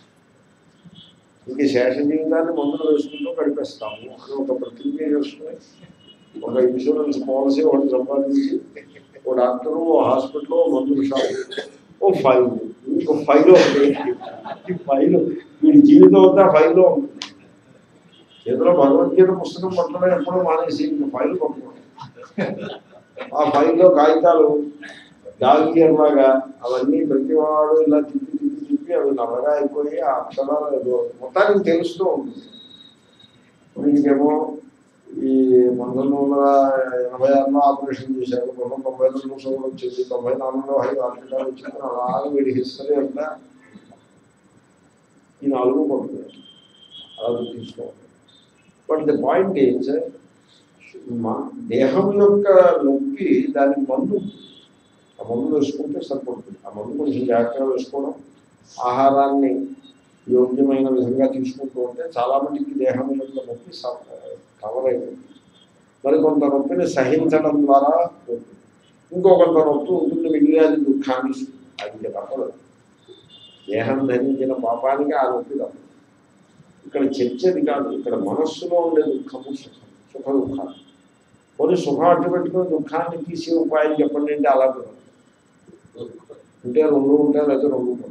ఇంక శేష జీవితాన్ని మందులు వేసుకుంటూ గడిపేస్తాము అని ఒక ప్రతిజ్ఞ చేసుకుని ఒక ఇన్సూరెన్స్ పాలసీ ఒకటి సంపాదించి ఓ డాక్టరు ఓ హాస్పిటల్ ఓ మందుల షాప్ ఓ ఫైల్ ఇంకో ఫైల్ ఒకటి ఈ ఫైల్ వీడి జీవితం అంతా ఫైల్లో ఉంటుంది చేతిలో భగవద్గీత పుస్తకం పట్టడం ఎప్పుడో మానేసి ఇంక ఫైల్ పట్టుకోండి ఆ ఫైల్లో కాగితాలు డాగియర్ లాగా అవన్నీ ప్రతివాడు ఇలా తిప్పి తిప్పి తిప్పి అవి నల్లగా అయిపోయి ఆ అక్షరాలు ఏదో మొత్తానికి తెలుస్తూ ఉంటుంది వీటికేమో ఈ పంతొమ్మిది వందల ఎనభై ఆరులో ఆపరేషన్ చేశారు పంతొమ్మిది తొంభై రెండు సంవత్సరం వచ్చింది తొంభై నాలుగులో హై హాస్పిటల్ వచ్చింది అలాగే వీడి హిస్టరీ అంతా ఈ నాలుగు పడుతుంది అలా తీసుకోవాలి బట్ ది పాయింట్ ఈజ్ మా దేహం యొక్క నొప్పి దానికి మందు ఆ మందు వేసుకుంటే సరిపడుతుంది ఆ మందు కొంచెం జాగ్రత్తగా వేసుకోవడం ఆహారాన్ని యోగ్యమైన విధంగా తీసుకుంటూ ఉంటే చాలా మందికి దేహం యొక్క నొప్పి కవర్ అయిపోతుంది మరి కొంత నొప్పిని సహించడం ద్వారా పోతుంది. ఇంకో కొంత నొప్పి ఉంటుంది మిగిలినది దుఃఖాన్ని ఇస్తుంది. అది ఇంకా తప్పదు దేహం ధరించిన పాపానికి ఆ నొప్పి తప్పదు ఇక్కడ చర్చది కాదు ఇక్కడ మనస్సులో ఉండే దుఃఖము సుఖం సుఖ దుఃఖాలు కొన్ని సుఖం అడ్డు పెట్టుకుని దుఃఖాన్ని తీసే ఉపాయం చెప్పండి అంటే అలా కుదరదు. ఉంటే రెండు ఉంటాయి లేదా రెండు ఉంటాయి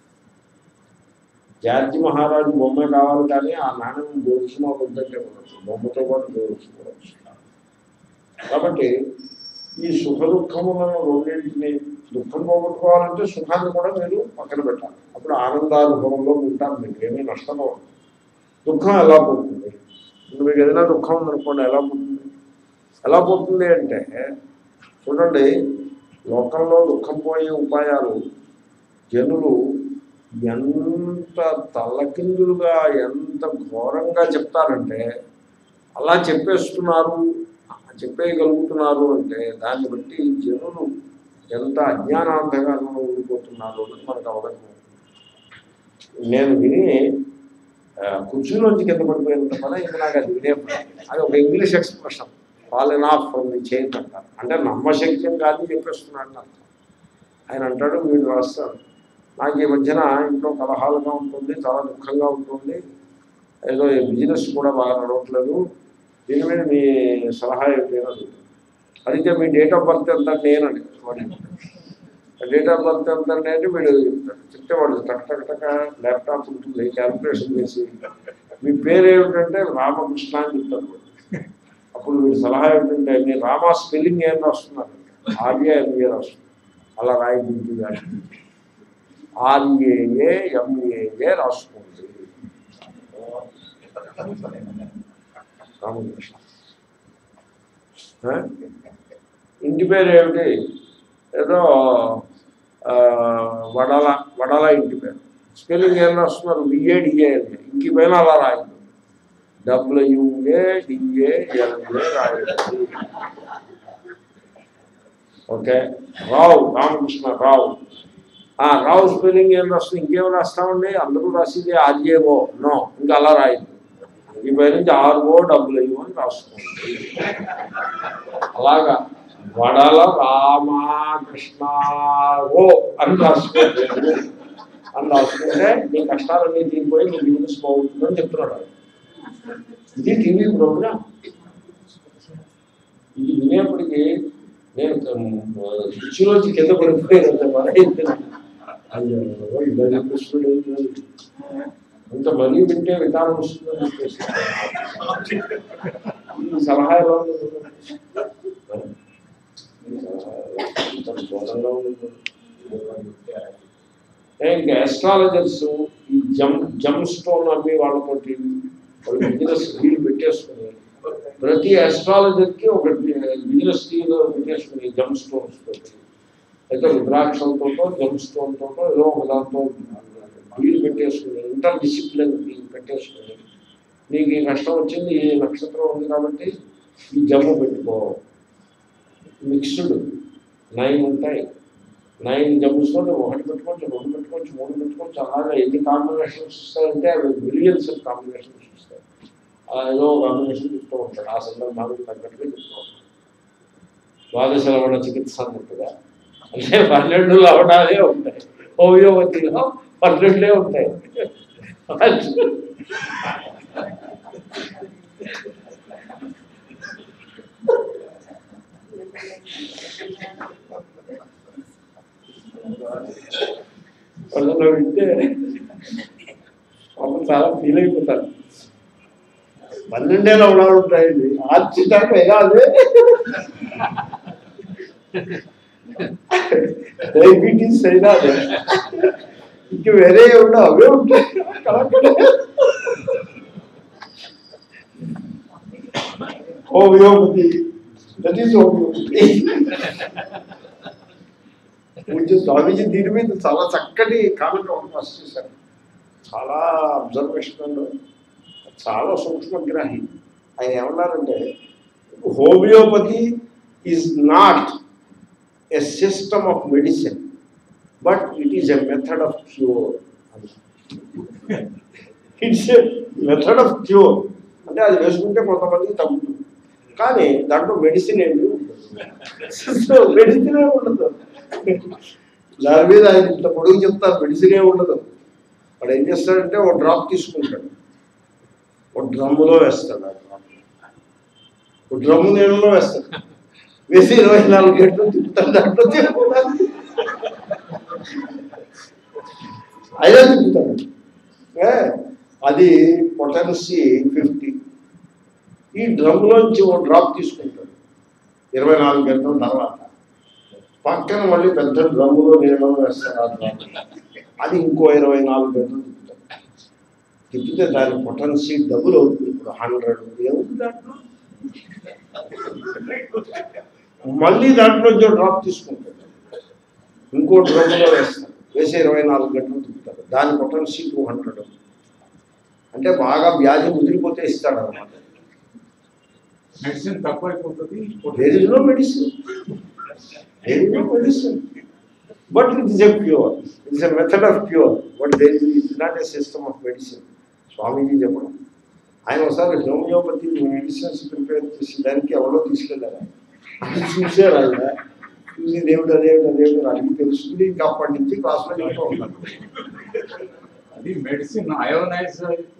జార్జి మహారాజు బొమ్మ కావాలి కానీ ఆ నాణ్యం జోడించిన వద్దంటే ఉండొచ్చు బొమ్మతో పాటు జోడించుకోవచ్చు కాబట్టి ఈ సుఖ దుఃఖములను రెండింటిని దుఃఖం పోగొట్టుకోవాలంటే సుఖాన్ని కూడా మీరు పక్కన పెట్టాలి అప్పుడు ఆనందానుభవంలో ఉంటారు మీకు ఏమీ నష్టం అవ్వదు. దుఃఖం ఎలా పోతుంది ఇప్పుడు మీకు ఏదైనా దుఃఖం ఉందనుకోండి ఎలా పోతుంది ఎలా పోతుంది అంటే చూడండి లోకంలో దుఃఖం పోయే ఉపాయాలు జనులు ఎంత తల్లకిందులుగా ఎంత ఘోరంగా చెప్తారంటే అలా చెప్పేస్తున్నారు చెప్పేయగలుగుతున్నారు అంటే దాన్ని బట్టి జనులు ఎంత అజ్ఞానాంతగానో ఉండిపోతున్నారు అని మనకు అవగాహన అవుతుంది. నేను విని ఆ, కుర్చీలోంచి కింద పడిపోయినంత పని ఇంకా నాకు అది వినే పని. అది ఒక English expression fallen off from the chain అంటారు అంటే నమ్మశక్యం కాదు చెప్పేస్తున్నాడు అని అర్థం ఆయన అంటాడు వీడు రాస్తాడు నాకు ఈ మధ్యన ఇంట్లో కలహాలుగా ఉంటుంది చాలా దుఃఖంగా ఉంటుంది ఏదో ఈ బిజినెస్ కూడా బాగా నడవట్లేదు దీని మీద మీ సలహా ఏంటి అని అడుగుతాను అడిగితే మీ డేట్ ఆఫ్ బర్త్ ఎంత నేనండి డేట్ ఆఫ్ బర్త్ ఎంత అంటే వీడు చెప్తాడు చెప్తే వాడు టక్ టక్ టక్ ల్యాప్టాప్ ఉంటుంది క్యాల్కులేషన్ చేసి మీ పేరు ఏమిటంటే రామకృష్ణ అని చెప్తాడు వాడు. అప్పుడు వీడి సలహా ఏంటంటే మీ రామా స్పెల్లింగ్ ఏం రాస్తున్నారు ఆర్ఏ ఎంఏ రాస్తున్నారు అలా రాయింది కానీ ఆర్ఏఏ ఎంఏఏ రాసుకోండి రామకృష్ణ ఆ? ఇంటి పేరు ఏమిటి ఏదో ఆ, వడల వడల ఇంటి పేరు స్పెల్లింగ్ ఏం రాస్తున్నారు విఏడిఏ ఇంటి పైన అలా రాయండి డబ్ల్యూఏ డిఏ ఎల్ఏ రాయండి ఓకే రావు రామకృష్ణ రావు ఆ, రావు స్పెల్లింగ్ ఏం రాస్తుంది ఇంకేం రాస్తామండి అందరూ రాసింది ఆర్జేఓ నో ఇంకా అలా రాయదు ఈ పై నుంచి ఆర్ఓ డబ్ల్యూ అని రాసుకోండి అలాగా వడాల రామకృష్ణ ఓ అని రాసుకోండి అని రాసుకుంటే నీ కష్టాలన్నీ తీరిపోయి నీ బిజినెస్ బాగుంటుందని చెప్తున్నాడు ఆయన. ఇది టీవీ ప్రోగ్రామ్ ఇది వినేప్పటికీ నేను కుర్చీలోంచి కింద పడిపోయినంత మన అయ్యో ఇలా కృష్ణుడు ఇంత మరీ వింటే విధానం వస్తుందని చెప్పేసి ఈ సలహా ఎలా ఉంది ఈ సలహా ఇంత ఘోరంగా ఉంది. ఏ, ఇంకా ఎస్ట్రాలజర్స్ ఈ జమ్ జమ్ స్టోన్ అమ్మి వాళ్ళతోటి వాళ్ళు బిజినెస్ డీల్ పెట్టేసుకుని ప్రతి అస్ట్రాలజర్కి ఒక బిజినెస్ డీల్ పెట్టేసుకుని జమ్ స్టోన్స్ తోటి అయితే రుద్రాక్షలతో జమ్ స్టోన్ తోటో ఏదో ఒక దాంతో డీల్ పెట్టేసుకుని ఇంటర్ డిసిప్లిన్ డీల్ పెట్టేసుకుని నీకు ఈ కష్టం వచ్చింది ఈ నక్షత్రం ఉంది కాబట్టి ఈ జమ్ము పెట్టుకో మిక్స్డ్ నైన్ ఉంటాయి నైన్ జమ్స్ తోటి ఒకటి పెట్టుకోవచ్చు రెండు పెట్టుకోవచ్చు మూడు పెట్టుకోవచ్చు అలాగే ఎన్ని కాంబినేషన్స్ వస్తాయంటే అవి బిలియన్స్ ఆఫ్ కాంబినేషన్స్ వస్తాయి ఆ ఏదో కాంబినేషన్ చెప్తూ ఉంటాడు ఆ సందర్భానికి తగ్గట్టుగా చెప్తూ ఉంటాడు ద్వాదశ లవణ చికిత్స అన్నట్టుగా అంటే పన్నెండు లవణాలే ఉంటాయి హోమియోపతిలో పన్నెండే ఉంటాయి వాళ్ళలో వింటే పాపం చాలా ఫీల్ అయిపోతారు పన్నెండే లవణాలు ఉంటాయండి ఆర్చిటాక ఎలా అదే డయాబెటీస్ అయినా అదే ఇంక వేరే ఉండవు అవే ఉంటాయి కలక్కడే హోమియోపతి దట్ ఈస్ హోమియోపతి పూజ్య స్వామీజీ దీని మీద చాలా చక్కటి కామెంట్ ఒకటి పాస్ చేశారు చాలా అబ్జర్వేషన్ చాలా సూక్ష్మగ్రాహి ఆయన ఏమన్నారంటే homeopathy is not a system of medicine but it is a method of cure it's a method of cure అంటే అది వేసుకుంటే కొంతమందికి తగ్గుతుంది కానీ దాంట్లో మెడిసిన్ ఏమి ఉండదు మెడిసిన్ ఏమి ఉండదు దాని మీద ఆయన ఇంత పొడుగు చెప్తారు మెడిసిన్ ఏమి ఉండదు వాడు ఏం చేస్తాడంటే ఒక డ్రాప్ తీసుకుంటాడు ఒక డ్రమ్ములో వేస్తాడు ఆ డ్రాప్ ఒక డ్రమ్ము నీళ్ళలో వేస్తాడు వేసి ఇరవై నాలుగు గంటలు తిప్పుతాడు దాంట్లో తిప్పుతాడు అయినా తిప్పుతాడు ఏ, అది పొటెన్సీ ఫిఫ్టీ ఈ డ్రమ్లోంచి ఒక డ్రాప్ తీసుకుంటాడు ఇరవై నాలుగు గంటల తర్వాత పక్కన మళ్ళీ పెద్ద డ్రమ్ములో నీళ్ళలో వేస్తాడు ఆ డ్రాప్ అది ఇంకో ఇరవై నాలుగు గంటలు తిప్పుతాడు తిప్పితే దాని పొటెన్సీ డబుల్ అవుతుంది ఇప్పుడు హండ్రెడ్ ఏముంది దాంట్లో మళ్ళీ దాంట్లో డ్రాప్ తీసుకుంటాడు ఇంకో డ్రమ్లో వేస్తాడు వేసి ఇరవై నాలుగు గంటలు తిప్పుతాడు దాని పొటెన్సీ టూ హండ్రెడ్ అంటే బాగా వ్యాధి ముదిరిపోతే ఇస్తాడు అనమాట
మెడిసిన్ తక్కువ అయిపోతుంది
there is no medicine there is no medicine but it is a pure it's a method of pure but there is not a system of medicine Swamiji చెప్పడం ఆయన ఒకసారి హోమియోపతి మెడిసిన్స్ ప్రిపేర్ చేసి దానికి ఎవరో తీసుకెళ్ళారు ఆయన. అది చూసారు ఆయన చూసి దేవుడు అదేమిటి అదేమిటి అడిగి తెలుసుకుని ఇంకా అప్పటి నుంచి క్లాస్లో చెప్తూ ఉంటారు
అది మెడిసిన్ అయోనైజ్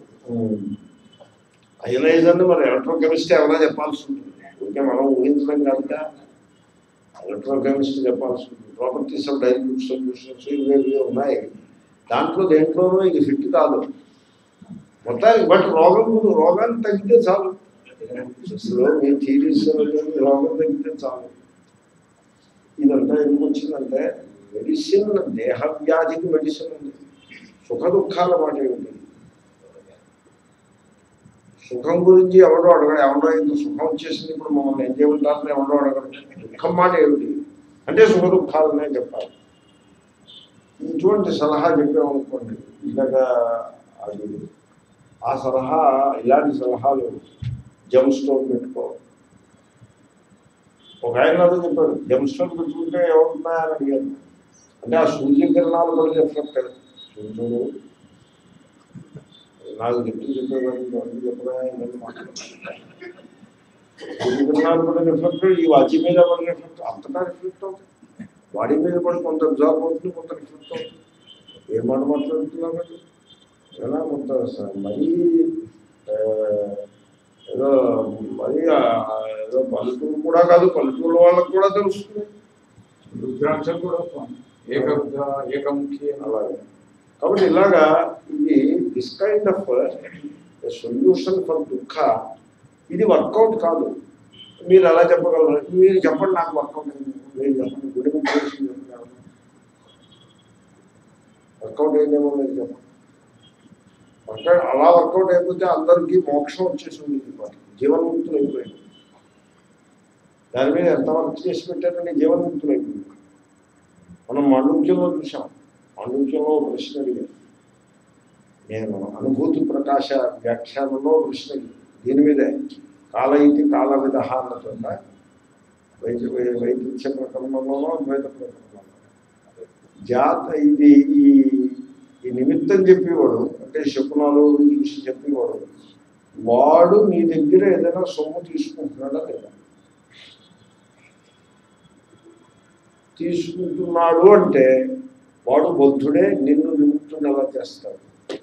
అయనైజర్ మరి ఎలక్ట్రోకెమిస్ట్రీ ఎవరైనా చెప్పాల్సి ఉంటుంది ఓకే మనం ఊహించడం కనుక ఎలక్ట్రోకెమిస్ట్రీ చెప్పాల్సి ఉంటుంది ప్రాపర్టీస్ ఆఫ్ డైల్యూట్ సొల్యూషన్స్ ఇవి ఇవి ఉన్నాయి దాంట్లో దేంట్లోనూ ఇది ఫిట్ కాదు మొత్తానికి బట్ రోగం రోగాన్ని తగ్గితే చాలు అసలు మీ థీరీస్ రోగం తగ్గితే చాలు ఇదంతా ఎందుకు వచ్చిందంటే మెడిసిన్ దేహ వ్యాధికి మెడిసిన్ ఉంది సుఖ దుఃఖాల మాట ఏమిటి సుఖం గురించి ఎవడో అడగడు ఎవడో ఇంత సుఖం వచ్చేసింది ఇప్పుడు మమ్మల్ని ఏం చేయమంటారని ఎవడో అడగడు దుఃఖం మాట ఏమిటి అంటే సుఖ దుఃఖాలనే చెప్పాలి ఇటువంటి సలహా చెప్పామనుకోండి ఇలాగా అది ఆ సలహా ఇలాంటి సలహాలు జమ్ స్టోన్ పెట్టుకో ఒక ఆయన నాతో చెప్పాడు జమ్ స్టోన్ పెట్టుకుంటే ఏమవుతున్నాయని అడిగాను అంటే ఆ సూర్యకిరణాలు కూడా రిఫ్లెక్ట్ సూర్యుడు నాకు చెప్తూ చెప్పేవాడు అన్ని చెప్పడా ఇవన్నీ మాట్లాడుతున్నాను. సూర్యకిరణాలు కూడా రిఫ్లెక్ట్ ఈ వాచి మీద కూడా రిఫ్లెక్ట్ అంతటా రిఫ్లెక్ట్ అవుతుంది బాడీ మీద కూడా కొంత అబ్జర్వ్ అవుతుంది కొంత రిఫ్లెక్ట్ అవుతుంది ఏం మాట మాట్లాడుతున్నావు మీరు? ఎలా కొంత స- మరీ ఆ, ఏదో మరీ ఆ, ఏదో పల్లెటూరు కూడా కాదు పల్లెటూరు వాళ్ళకి కూడా తెలుస్తుంది
రుద్రాంశం కూడా ఏక ఏకముఖి అని
అలాగే కాబట్టి ఇలాగా ఇది this kind of solution for దుఃఖ ఇది వర్కౌట్ కాదు మీరు అలా చెప్పగలరు మీరు చెప్పండి నాకు వర్కౌట్ అయింది మీరు చెప్పండి గుడి చేసి వర్కౌట్ అయిందేమో మీరు చెప్పండి వర్కౌట్ అలా వర్కౌట్ అయిపోతే అందరికీ మోక్షం వచ్చేసి ఉండేది వాటికి జీవన్ముక్తులు అయిపోయింది దాని మీద ఎంత వర్క్ చేసి పెట్టారంటే జీవన్ముక్తులు అయిపోయింది మనం మాండూక్యంలో చూసాం మాండూక్యంలో ఒక ప్రశ్న అడిగాను నేను అనుభూతి ప్రకాశ వ్యాఖ్యానంలో ప్రశ్న అడిగాను. దీని మీదే కాల ఇది కాల విధ అన్నట్టుందా వైద్య వై- వైద్య ప్రకరణంలోనో ద్వైత ప్రకరణంలో జాత ఇది ఈ ఈ నిమిత్తం చెప్పేవాడు అంటే శకునాలు చూసి చెప్పేవాడు వాడు నీ దగ్గర ఏదైనా సొమ్ము తీసుకుంటున్నాడా లేదా తీసుకుంటున్నాడు అంటే వాడు బుద్ధుడే నిన్ను విముక్తుని ఎలా చేస్తాడు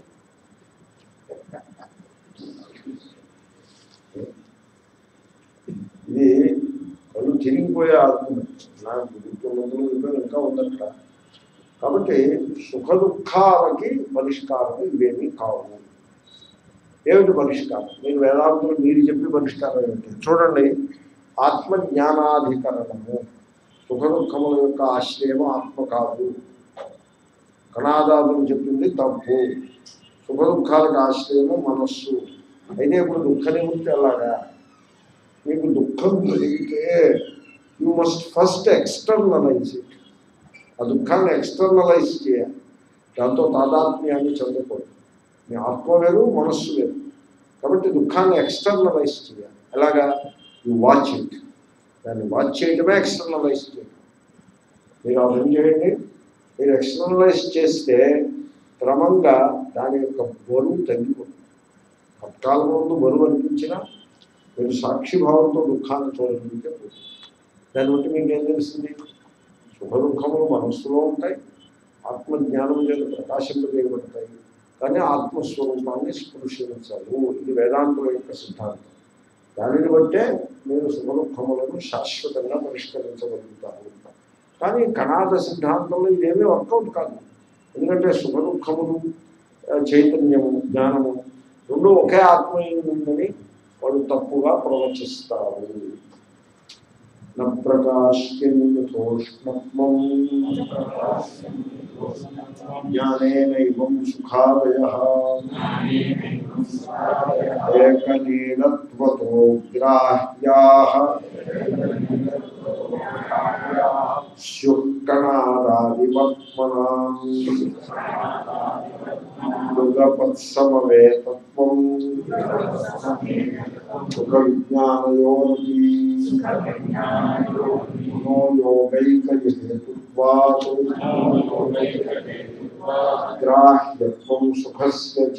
ఇది కళ్ళు తిరిగిపోయే ఆర్గ్యుమెంట్ నాకు గుర్తున్నప్పుడు చెప్పాను ఇంకా ఉందట కాబట్టి సుఖ దుఃఖాలకి పరిష్కారం ఇవేమీ కావు ఏమిటి పరిష్కారం మీరు వేదాంతులు మీరు చెప్పే పరిష్కారం ఏమిటి చూడండి ఆత్మజ్ఞానాధికరణము సుఖ దుఃఖముల యొక్క ఆశ్రయము ఆత్మ కాదు కణాదాదులు చెప్పింది తప్పు సుఖ దుఃఖాలకు ఆశ్రయము మనస్సు అయితే ఇప్పుడు దుఃఖ నివృత్తి ఎలాగా మీకు దుఃఖం కలిగితే you must first externalize it ఆ దుఃఖాన్ని ఎక్స్టర్నలైజ్ చేయాలి దాంతో తాదాత్మ్యాన్ని చెందకూడదు మీ ఆత్మ వేరు మనస్సు వేరు కాబట్టి దుఃఖాన్ని ఎక్స్టర్నలైజ్ చేయాలి ఎలాగా యూ వాచ్ ఇట్ దాన్ని వాచ్ చేయడమే ఎక్స్టర్నలైజ్ చేయడం మీరు ఆ పని చేయండి మీరు ఎక్స్టర్నలైజ్ చేస్తే క్రమంగా దాని యొక్క బరువు తగ్గిపోతుంది తత్కాలం ముందు బరువు అనిపించినా మీరు సాక్షిభావంతో దుఃఖాన్ని చూడగలిగితే పోతుంది దాన్ని బట్టి మీకు ఏం తెలిసింది సుఖ దుఃఖములు మనస్సులో ఉంటాయి ఆత్మజ్ఞానం చేత ప్రకాశింపజేయబడతాయి కానీ ఆత్మస్వరూపాన్ని స్పృశించవు ఇది వేదాంతుల యొక్క సిద్ధాంతం దానిని బట్టే మీరు సుఖ దుఃఖములను శాశ్వతంగా పరిష్కరించగలుగుతారు కానీ కణాద సిద్ధాంతంలో ఇదేమీ వర్కౌట్ కాదు ఎందుకంటే సుఖ దుఃఖములు ఆ, చైతన్యము జ్ఞానము రెండు ఒకే ఆత్మ ఉందని వాళ్ళు తప్పుగా ప్రవచిస్తారు న ప్రకాశ్యతోష్ణత్వం జ్ఞానేనైవం సుఖాదయ ఏకలీలత్వతో గ్రాహ్యా శుక్కణాదాదివర్త్మనా మృగపత్సమవేతత్వం సుఖ విజ్ఞానయోరపి మనో యోగైకహేతుత్వాత్ గ్రాహ్యత్వం సుఖస్య చ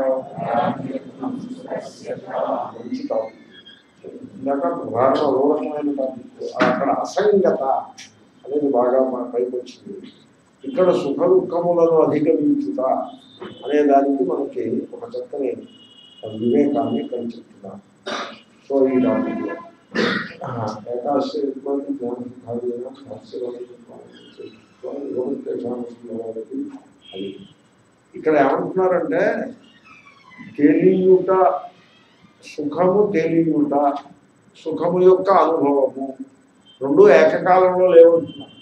మంచి టాపిక్ ఇందాక ప్రధాన అలోరకమైన టాపిక్ అక్కడ అసంగత అనేది బాగా మా పైకి వచ్చింది ఇక్కడ సుఖ దుఃఖములను అధిగమించుట అనే దానికి మనకి ఒక చక్కని వివేకాన్ని ఇక్కడ చెప్తున్నారు సో ఈ టాపిక్ ఏకాశ జ్ఞాన సుఖాదైన అది ఇక్కడ ఏమంటున్నారంటే తెలియుట సుఖము తెలియుట సుఖము యొక్క అనుభవము రెండు ఏకకాలంలో లేవంటున్నారు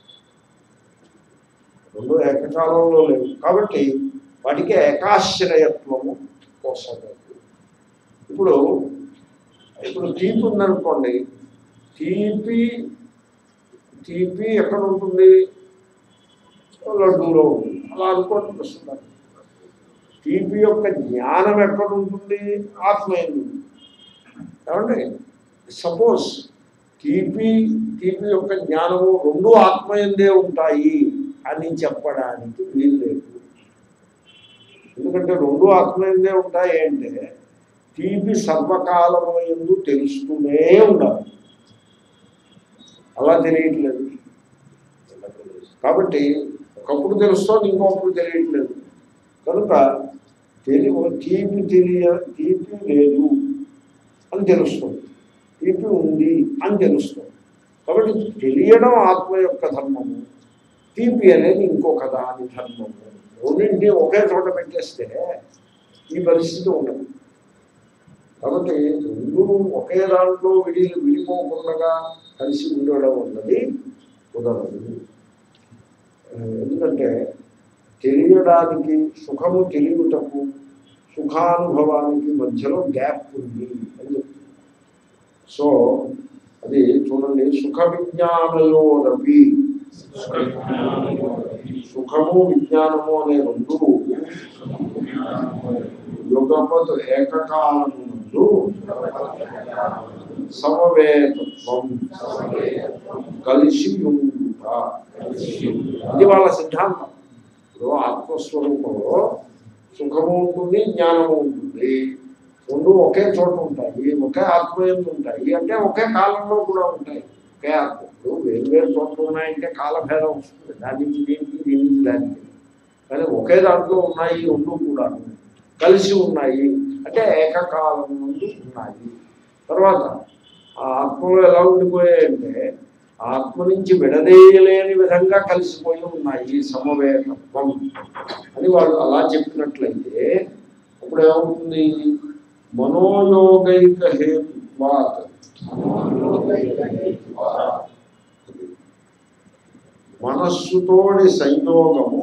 రెండు ఏకకాలంలో లేవు కాబట్టి వాటికి ఏకాశ్రయత్వము కోసం ఇప్పుడు ఇప్పుడు తీపి ఉందనుకోండి తీపి తీపి ఎక్కడ ఉంటుంది లడ్డూలో ఉంది అలా అనుకోవడం వస్తున్నారు తీపి యొక్క జ్ఞానం ఎక్కడ ఉంటుంది ఆత్మ ఎందు ఏమండి సపోజ్ తీపి తీపి యొక్క జ్ఞానము రెండు ఆత్మ ఎందే ఉంటాయి అని చెప్పడానికి వీలు లేదు ఎందుకంటే రెండు ఆత్మ ఎందే ఉంటాయి అంటే తీపి సర్వకాలము ఎందు తెలుస్తూనే ఉండాలి అలా తెలియట్లేదు కాబట్టి ఒకప్పుడు తెలుస్తోంది ఇంకొకప్పుడు తెలియట్లేదు కనుక తెలి తీపి తెలియ తీపి లేదు అని తెలుస్తుంది తీపి ఉంది అని తెలుస్తుంది కాబట్టి తెలియడం ఆత్మ యొక్క ధర్మము తీపి అనేది ఇంకొక దాని ధర్మము రెండింటిని ఒకే చోట పెట్టేస్తే ఈ పరిస్థితి ఉండదు కాబట్టి రెండు ఒకే దాంట్లో విడి విడిపోకుండా కలిసి ఉండడం అన్నది కుదరదు ఎందుకంటే తెలియడానికి సుఖము తెలియటకు సుఖానుభవానికి మధ్యలో గ్యాప్ ఉంది అని చెప్తుంది సో అది చూడండి సుఖ విజ్ఞానయోరపి సుఖము విజ్ఞానము అనే రెండు యుగపత్ ఏకకాలమునందు సమవేతత్వం కలిసి ఉండుట ఇది వాళ్ళ సిద్ధాంతం ఇప్పుడు ఆత్మస్వరూపంలో సుఖము ఉంటుంది జ్ఞానము ఉంటుంది రెండు ఒకే చోట ఉంటాయి ఒకే ఆత్మయంలో ఉంటాయి అంటే ఒకే కాలంలో కూడా ఉంటాయి ఒకే ఆత్మ ఇప్పుడు వేరు వేరు చోట్ల ఉన్నాయంటే కాలభేదం వస్తుంది దాని నుంచి దీనికి దీని నుంచి దానికి కానీ ఒకే దాంట్లో ఉన్నాయి ఈ రెండు కూడా కలిసి ఉన్నాయి అంటే ఏకకాలం నుండి ఉన్నాయి తర్వాత ఆ ఆత్మలో ఎలా ఉండిపోయాయంటే ఆత్మ నుంచి విడదీయలేని విధంగా కలిసిపోయి ఉన్నాయి సమవేతత్వం అని వాళ్ళు అలా చెప్పినట్లయితే అప్పుడు ఏమవుతుంది మనోయోగైక హేతుత్వాత్ మనస్సుతోడి సంయోగము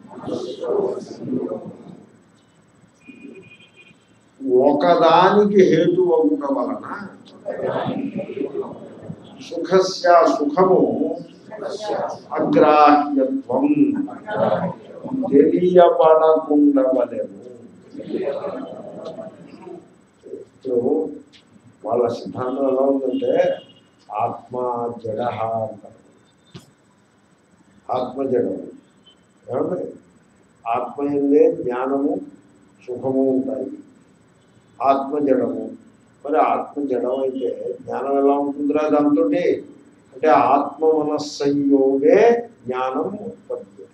ఒకదానికి హేతు అవుట వలన సుఖస్య సుఖము అగ్రాహ్యత్వం తెలియబడకుండవలేము ఇప్పుడు వాళ్ళ సిద్ధాంతం ఎలా ఉందంటే ఆత్మ జడ అంటారు ఆత్మ జడము ఏమంటే ఆత్మ ఎందే జ్ఞానము సుఖము ఉంటాయి ఆత్మ జడము మరి ఆత్మ జడం అయితే జ్ఞానం ఎలా ఉంటుందిరా దాంతో అంటే ఆత్మ మనస్సంయోగే జ్ఞానం ఉత్పత్తి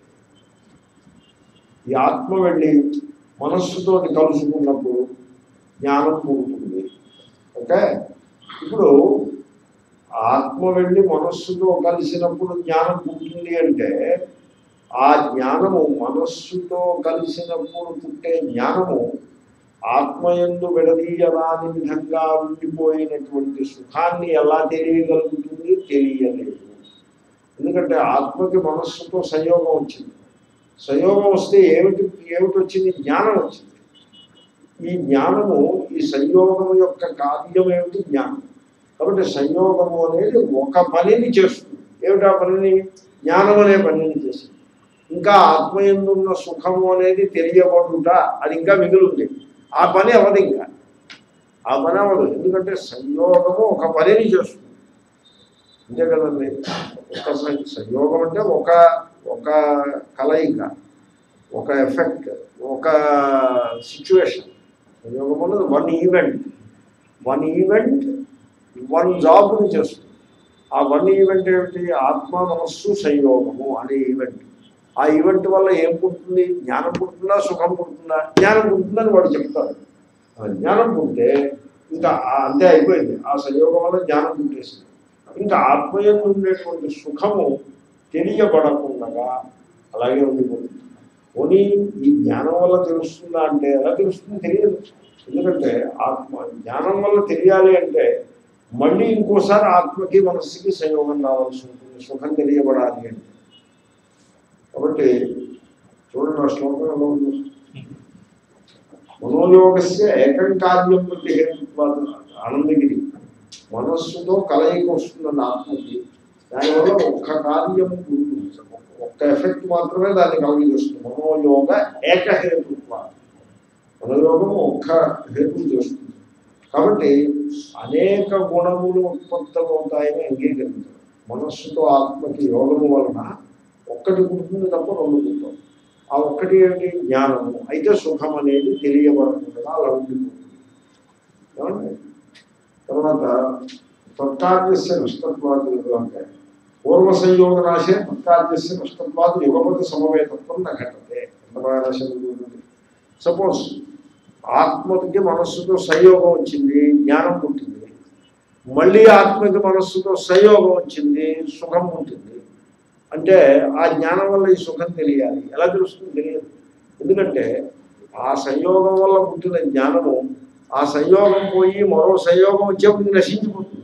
ఈ ఆత్మ వెళ్ళి మనస్సుతో కలుసుకున్నప్పుడు జ్ఞానం పుడుతుంది ఓకే ఇప్పుడు ఆత్మ వెళ్ళి మనస్సుతో కలిసినప్పుడు జ్ఞానం పుట్టింది అంటే ఆ జ్ఞానము మనస్సుతో కలిసినప్పుడు పుట్టే జ్ఞానము ఆత్మయందు విడదీయరాని విధంగా ఉండిపోయినటువంటి సుఖాన్ని ఎలా తెలియగలుగుతుంది తెలియలేదు ఎందుకంటే ఆత్మకి మనస్సుతో సంయోగం వచ్చింది సంయోగం వస్తే ఏమిటి ఏమిటి వచ్చింది జ్ఞానం వచ్చింది ఈ జ్ఞానము ఈ సంయోగం యొక్క కార్యం ఏమిటి జ్ఞానం కాబట్టి సంయోగము అనేది ఒక పనిని చేస్తుంది ఏమిటా పనిని జ్ఞానం అనే పనిని చేస్తుంది ఇంకా ఆత్మయందున్న సుఖము అనేది తెలియబడుట అది ఇంకా మిగిలింది ఆ పని అవ్వదు ఇంకా ఆ పని అవ్వదు ఎందుకంటే సంయోగము ఒక పనిని చేస్తుంది అంతే కదండి ఒక సం- సంయోగం అంటే ఒక ఒక కలయిక ఒక ఎఫెక్ట్ ఒక సిచ్యువేషన్ సంయోగం అన్నది one event one event one జాబ్ని చేస్తుంది ఆ వన్ ఈవెంట్ ఏమిటి ఆత్మ మనస్సు సంయోగము అనే ఈవెంట్ ఆ ఈవెంట్ వల్ల ఏం పుడుతుంది జ్ఞానం పుడుతుందా సుఖం పుడుతుందా జ్ఞానం పుడుతుందని వాడు చెప్తాడు ఆ జ్ఞానం పుడితే ఇంకా ఆ- అంతే అయిపోయింది ఆ సంయోగం వల్ల జ్ఞానం పుట్టేసింది ఇంకా ఆత్మయంలో ఉండేటువంటి సుఖము తెలియబడకుండా అలాగే ఉండిపోతుంది పోనీ ఈ జ్ఞానం వల్ల తెలుస్తుందా అంటే ఎలా తెలుస్తుంది తెలియదు ఎందుకంటే ఆత్మ జ్ఞానం వల్ల తెలియాలి అంటే మళ్ళీ ఇంకోసారి ఆత్మకి మనస్సుకి సంయోగం రావాల్సి ఉంటుంది సుఖం తెలియబడాలి అంటే కాబట్టి చూడండి ఆ శ్లోకం ఎలా ఉంది మనోయోగస్య ఏకం కార్యం ప్రతి హేతుత్వాదు ఆనందగిరి మనస్సుతో కలయిక వస్తుందండి ఆత్మకి దానివల్ల ఒక్క కార్యం ఉంటుంది ఒక్క ఎఫెక్ట్ మాత్రమే దాన్ని కలిగిస్తుంది మనోయోగ ఏకహేతుత్వ అనుయోగము ఒక్క హేతువు చేస్తుంది కాబట్టి అనేక గుణములు ఉత్పత్తమవుతాయని అంగీకరించారు మనస్సుతో ఆత్మకి యోగము వలన ఒక్కటి పుడుతుంది తప్ప రెండు పుట్టవు ఆ ఒక్కటి ఏంటి జ్ఞానము అయితే సుఖం అనేది తెలియబడకుండా అలా ఉండిపోతుంది ఏమండి? తర్వాత తత్కార్యస్య నష్టత్వాది అంటే పూర్వ సంయోగ రాశే తత్కార్యస్య నష్టత్వాది యుగపతి సమవేతత్వం నఘటతే ఎంత బాగా రాశారు సపోజ్ ఆత్మకి మనస్సుతో సంయోగం వచ్చింది జ్ఞానం పుట్టింది మళ్ళీ ఆత్మకి మనస్సుతో సంయోగం వచ్చింది సుఖం పుట్టింది అంటే ఆ జ్ఞానం వల్ల ఈ సుఖం తెలియాలి ఎలా తెలుస్తుంది తెలియదు ఎందుకంటే ఆ సంయోగం వల్ల పుట్టిన జ్ఞానము ఆ సంయోగం పోయి మరో సంయోగం వచ్చేప్పుడు నశించిపోతుంది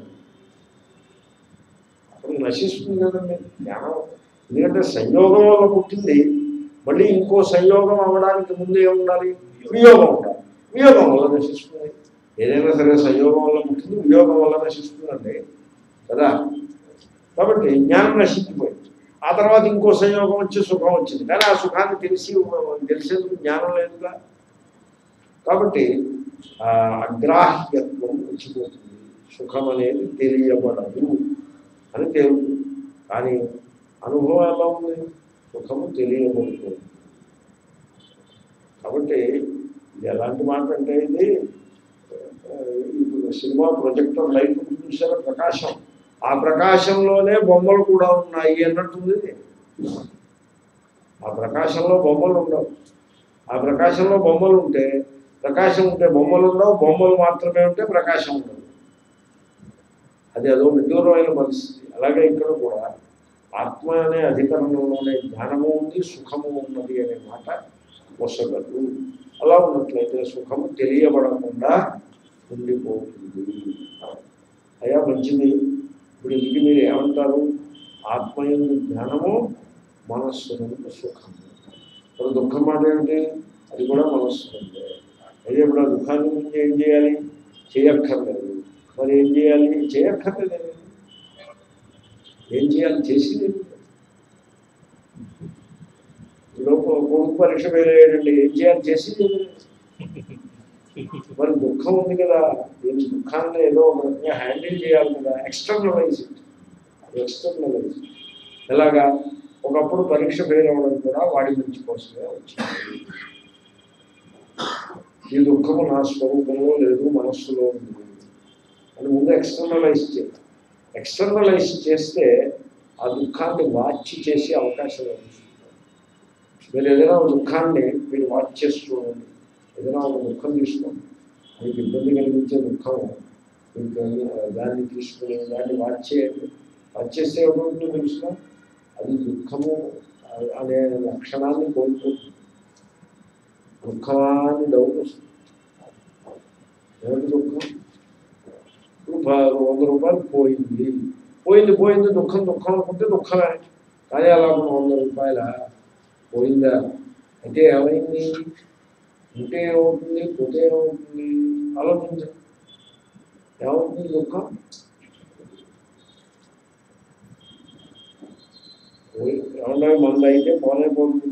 అప్పుడు నశిస్తుంది కదండి జ్ఞానం ఎందుకంటే సంయోగం వల్ల పుట్టింది మళ్ళీ ఇంకో సంయోగం అవ్వడానికి ముందు ఏముండాలి వియోగం ఉండాలి వియోగం వల్ల నశిస్తుంది ఏదైనా సరే సంయోగం వల్ల పుట్టింది వియోగం వల్ల నశిస్తుందండి కదా కాబట్టి జ్ఞానం నశించిపోయింది ఆ తర్వాత ఇంకో సంయోగం వచ్చి సుఖం వచ్చింది కానీ ఆ సుఖాన్ని తెలిసి తెలిసేందుకు జ్ఞానం లేదుగా కాబట్టి ఆ అగ్రాహ్యత్వం వచ్చిపోతుంది సుఖం అనేది తెలియబడదు అని తేలుతుంది కానీ అనుభవం ఎలా ఉంది సుఖము తెలియబడుతుంది కాబట్టి ఇది ఎలాంటి మాట అంటే ఇది ఆ, ఇప్పుడు సినిమా ప్రొజెక్టర్ లైట్ చూసారా ప్రకాశం ఆ ప్రకాశంలోనే బొమ్మలు కూడా ఉన్నాయి అన్నట్టుంది ఇది. ఆ ప్రకాశంలో బొమ్మలు ఉండవు ఆ ప్రకాశంలో బొమ్మలు ఉంటే ప్రకాశం ఉంటే బొమ్మలు ఉండవు బొమ్మలు మాత్రమే ఉంటే ప్రకాశం ఉండదు అది అదో విదూరమైన పరిస్థితి అలాగే ఇక్కడ కూడా ఆత్మ అనే అధికరణంలోనే జ్ఞానము ఉంది సుఖము ఉన్నది అనే మాట వసగదు అలా ఉన్నట్లయితే సుఖము తెలియబడకుండా ఉండిపోతుంది అయ్యా మంచిది ఇప్పుడు ఇది మీరు ఏమంటారు ఆత్మయందు జ్ఞానము మనస్సు నుండి సుఖము ఇప్పుడు దుఃఖం మాట ఏమిటి అది కూడా మనస్సు నుండే అయితే ఇప్పుడు ఆ దుఃఖాన్ని నుంచి ఏం చేయాలి చేయక్కర్లేదు మరి ఏం చేయాలి చేయక్కర్లేదు ఏం చేయాలి చేసి లోపు కొడుకు పరీక్ష వేరేయండి ఏం చేయాలి చేసి మరి దుఃఖం ఉంది కదా దీని దుఃఖాన్ని ఏదో ఒక రకంగా హ్యాండిల్ చేయాలి కదా ఎక్స్టర్నలైజ్ ఎక్స్టర్నలైజ్ ఎలాగా ఒకప్పుడు పరీక్ష ఫెయిల్ అవ్వడం కూడా వాడి మంచి కోసమే వచ్చింది ఈ దుఃఖము నా స్వరూపంలో లేదు మనస్సులో ఉంది అని ముందు ఎక్స్టర్నలైజ్ చేయాలి ఎక్స్టర్నలైజ్ చేస్తే ఆ దుఃఖాన్ని వాచి చేసే అవకాశం లభిస్తుంది మీరు ఏదైనా ఒక దుఃఖాన్ని మీరు వాచ్ చేస్తూ ఉండండి ఏదైనా ఒక దుఃఖం తీసుకోండి మీకు ఇబ్బంది కలిగించే దుఃఖం మీకు దాన్ని తీసుకుని దాన్ని వాచ్ చేయండి వాచ్ చేస్తే ఏమవుతుందో తెలుసునా అది దుఃఖము అనే లక్షణాన్ని కోల్పోతుంది దుఃఖాన్ని డౌట్ వస్తుంది ఏమిటి దుఃఖం ఇప్పుడు ప- వంద రూపాయలు పోయింది పోయింది పోయింది దుఃఖం దుఃఖం అనుకుంటే దుఃఖమే కానీ అలా మన వంద రూపాయల పోయిందా అంటే ఏమైంది ఉంటే ఏమవుతుంది పోతే ఏమవుతుంది ఆలోచించండి ఏమవుతుంది దుఃఖం పోయి- ఏమన్నా మంది అయితే పోనే పోతుంది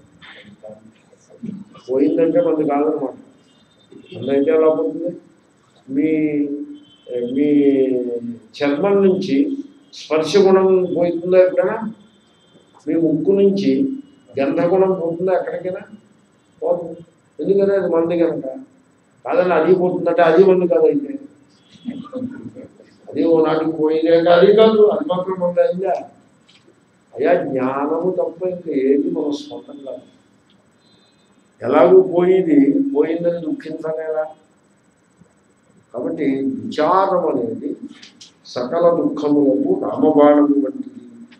పోయిందంటే మంది కాదనమాట మంది అయితే ఎలా పోతుంది మీ మీ చర్మం నుంచి స్పర్శ గుణం పోతుందా ఎప్పుడైనా మీ ముక్కు నుంచి గంధగుణం పోతుందా ఎక్కడికైనా పోతుంది ఎందుకని అది మంది కనుక కాదండి అది పోతుందంటే అది మంది కాదు అయితే అది ఓ నాటికి పోయిందే కాదు, అది కాదు అది మాత్రం మంది అయిందా అయ్యా జ్ఞానము తప్ప ఇంకా ఏది మన సొంతం కాదు ఎలాగూ పోయింది పోయిందని దుఃఖించలేదా కాబట్టి విచారం అనేది సకల దుఃఖములకు రామబాణము వంటిది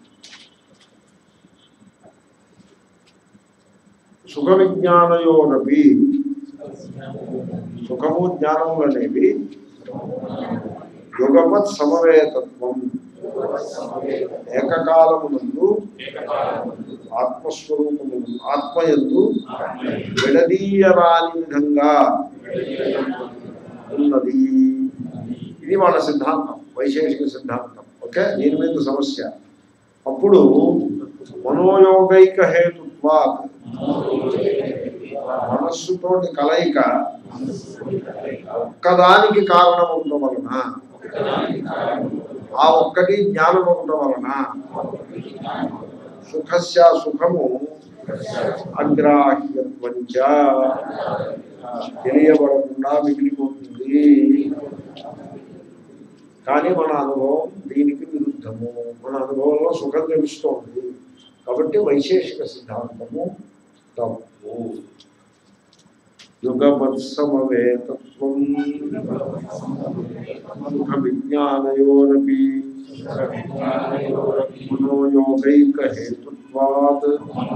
సుఖ విజ్ఞానయోనపి సుఖము జ్ఞానము అనేవి యుగపత్ సమవేతత్వం ఏకకాలమునందు ఆత్మస్వరూపమును ఆత్మయందు విడదీయరాని విధంగా ఉన్నది ఇది వాళ్ళ సిద్ధాంతం వైశేషిక సిద్ధాంతం ఓకే దీని మీద సమస్య అప్పుడు మనోయోగైక హేతుత్వా మనస్సుతోటి కలయిక ఒక్కదానికి కారణం ఉండడం వలన ఆ ఒక్కటి జ్ఞానం ఉండడం వలన సుఖస్య సుఖము అగ్రాహ్యత్వంచ తెలియబడకుండా మిగిలిపోతుంది కానీ మన అనుభవం దీనికి విరుద్ధము మన అనుభవంలో సుఖం తెలుస్తోంది కాబట్టి వైశేషిక సిద్ధాంతము తప్పు యుగమత్సమవేతత్వం సుఖ విజ్ఞానయోరపి మనోయోగైక హేతుత్వాత్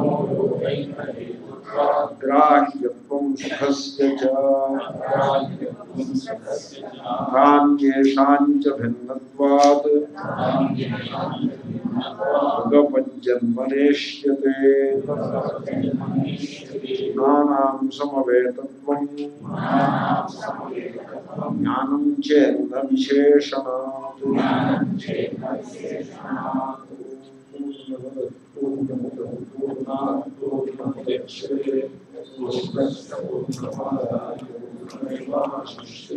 గ్రాహ్యత్వం సుఖస్య చ కాన్యేషాం చ భిన్నత్వాత్ యుగపజ్జన్మనేష్యతే గుణానాం సమవేతత్వం జ్ఞానం చేన్న విశేషణాత్ పూర్ణముద్యతే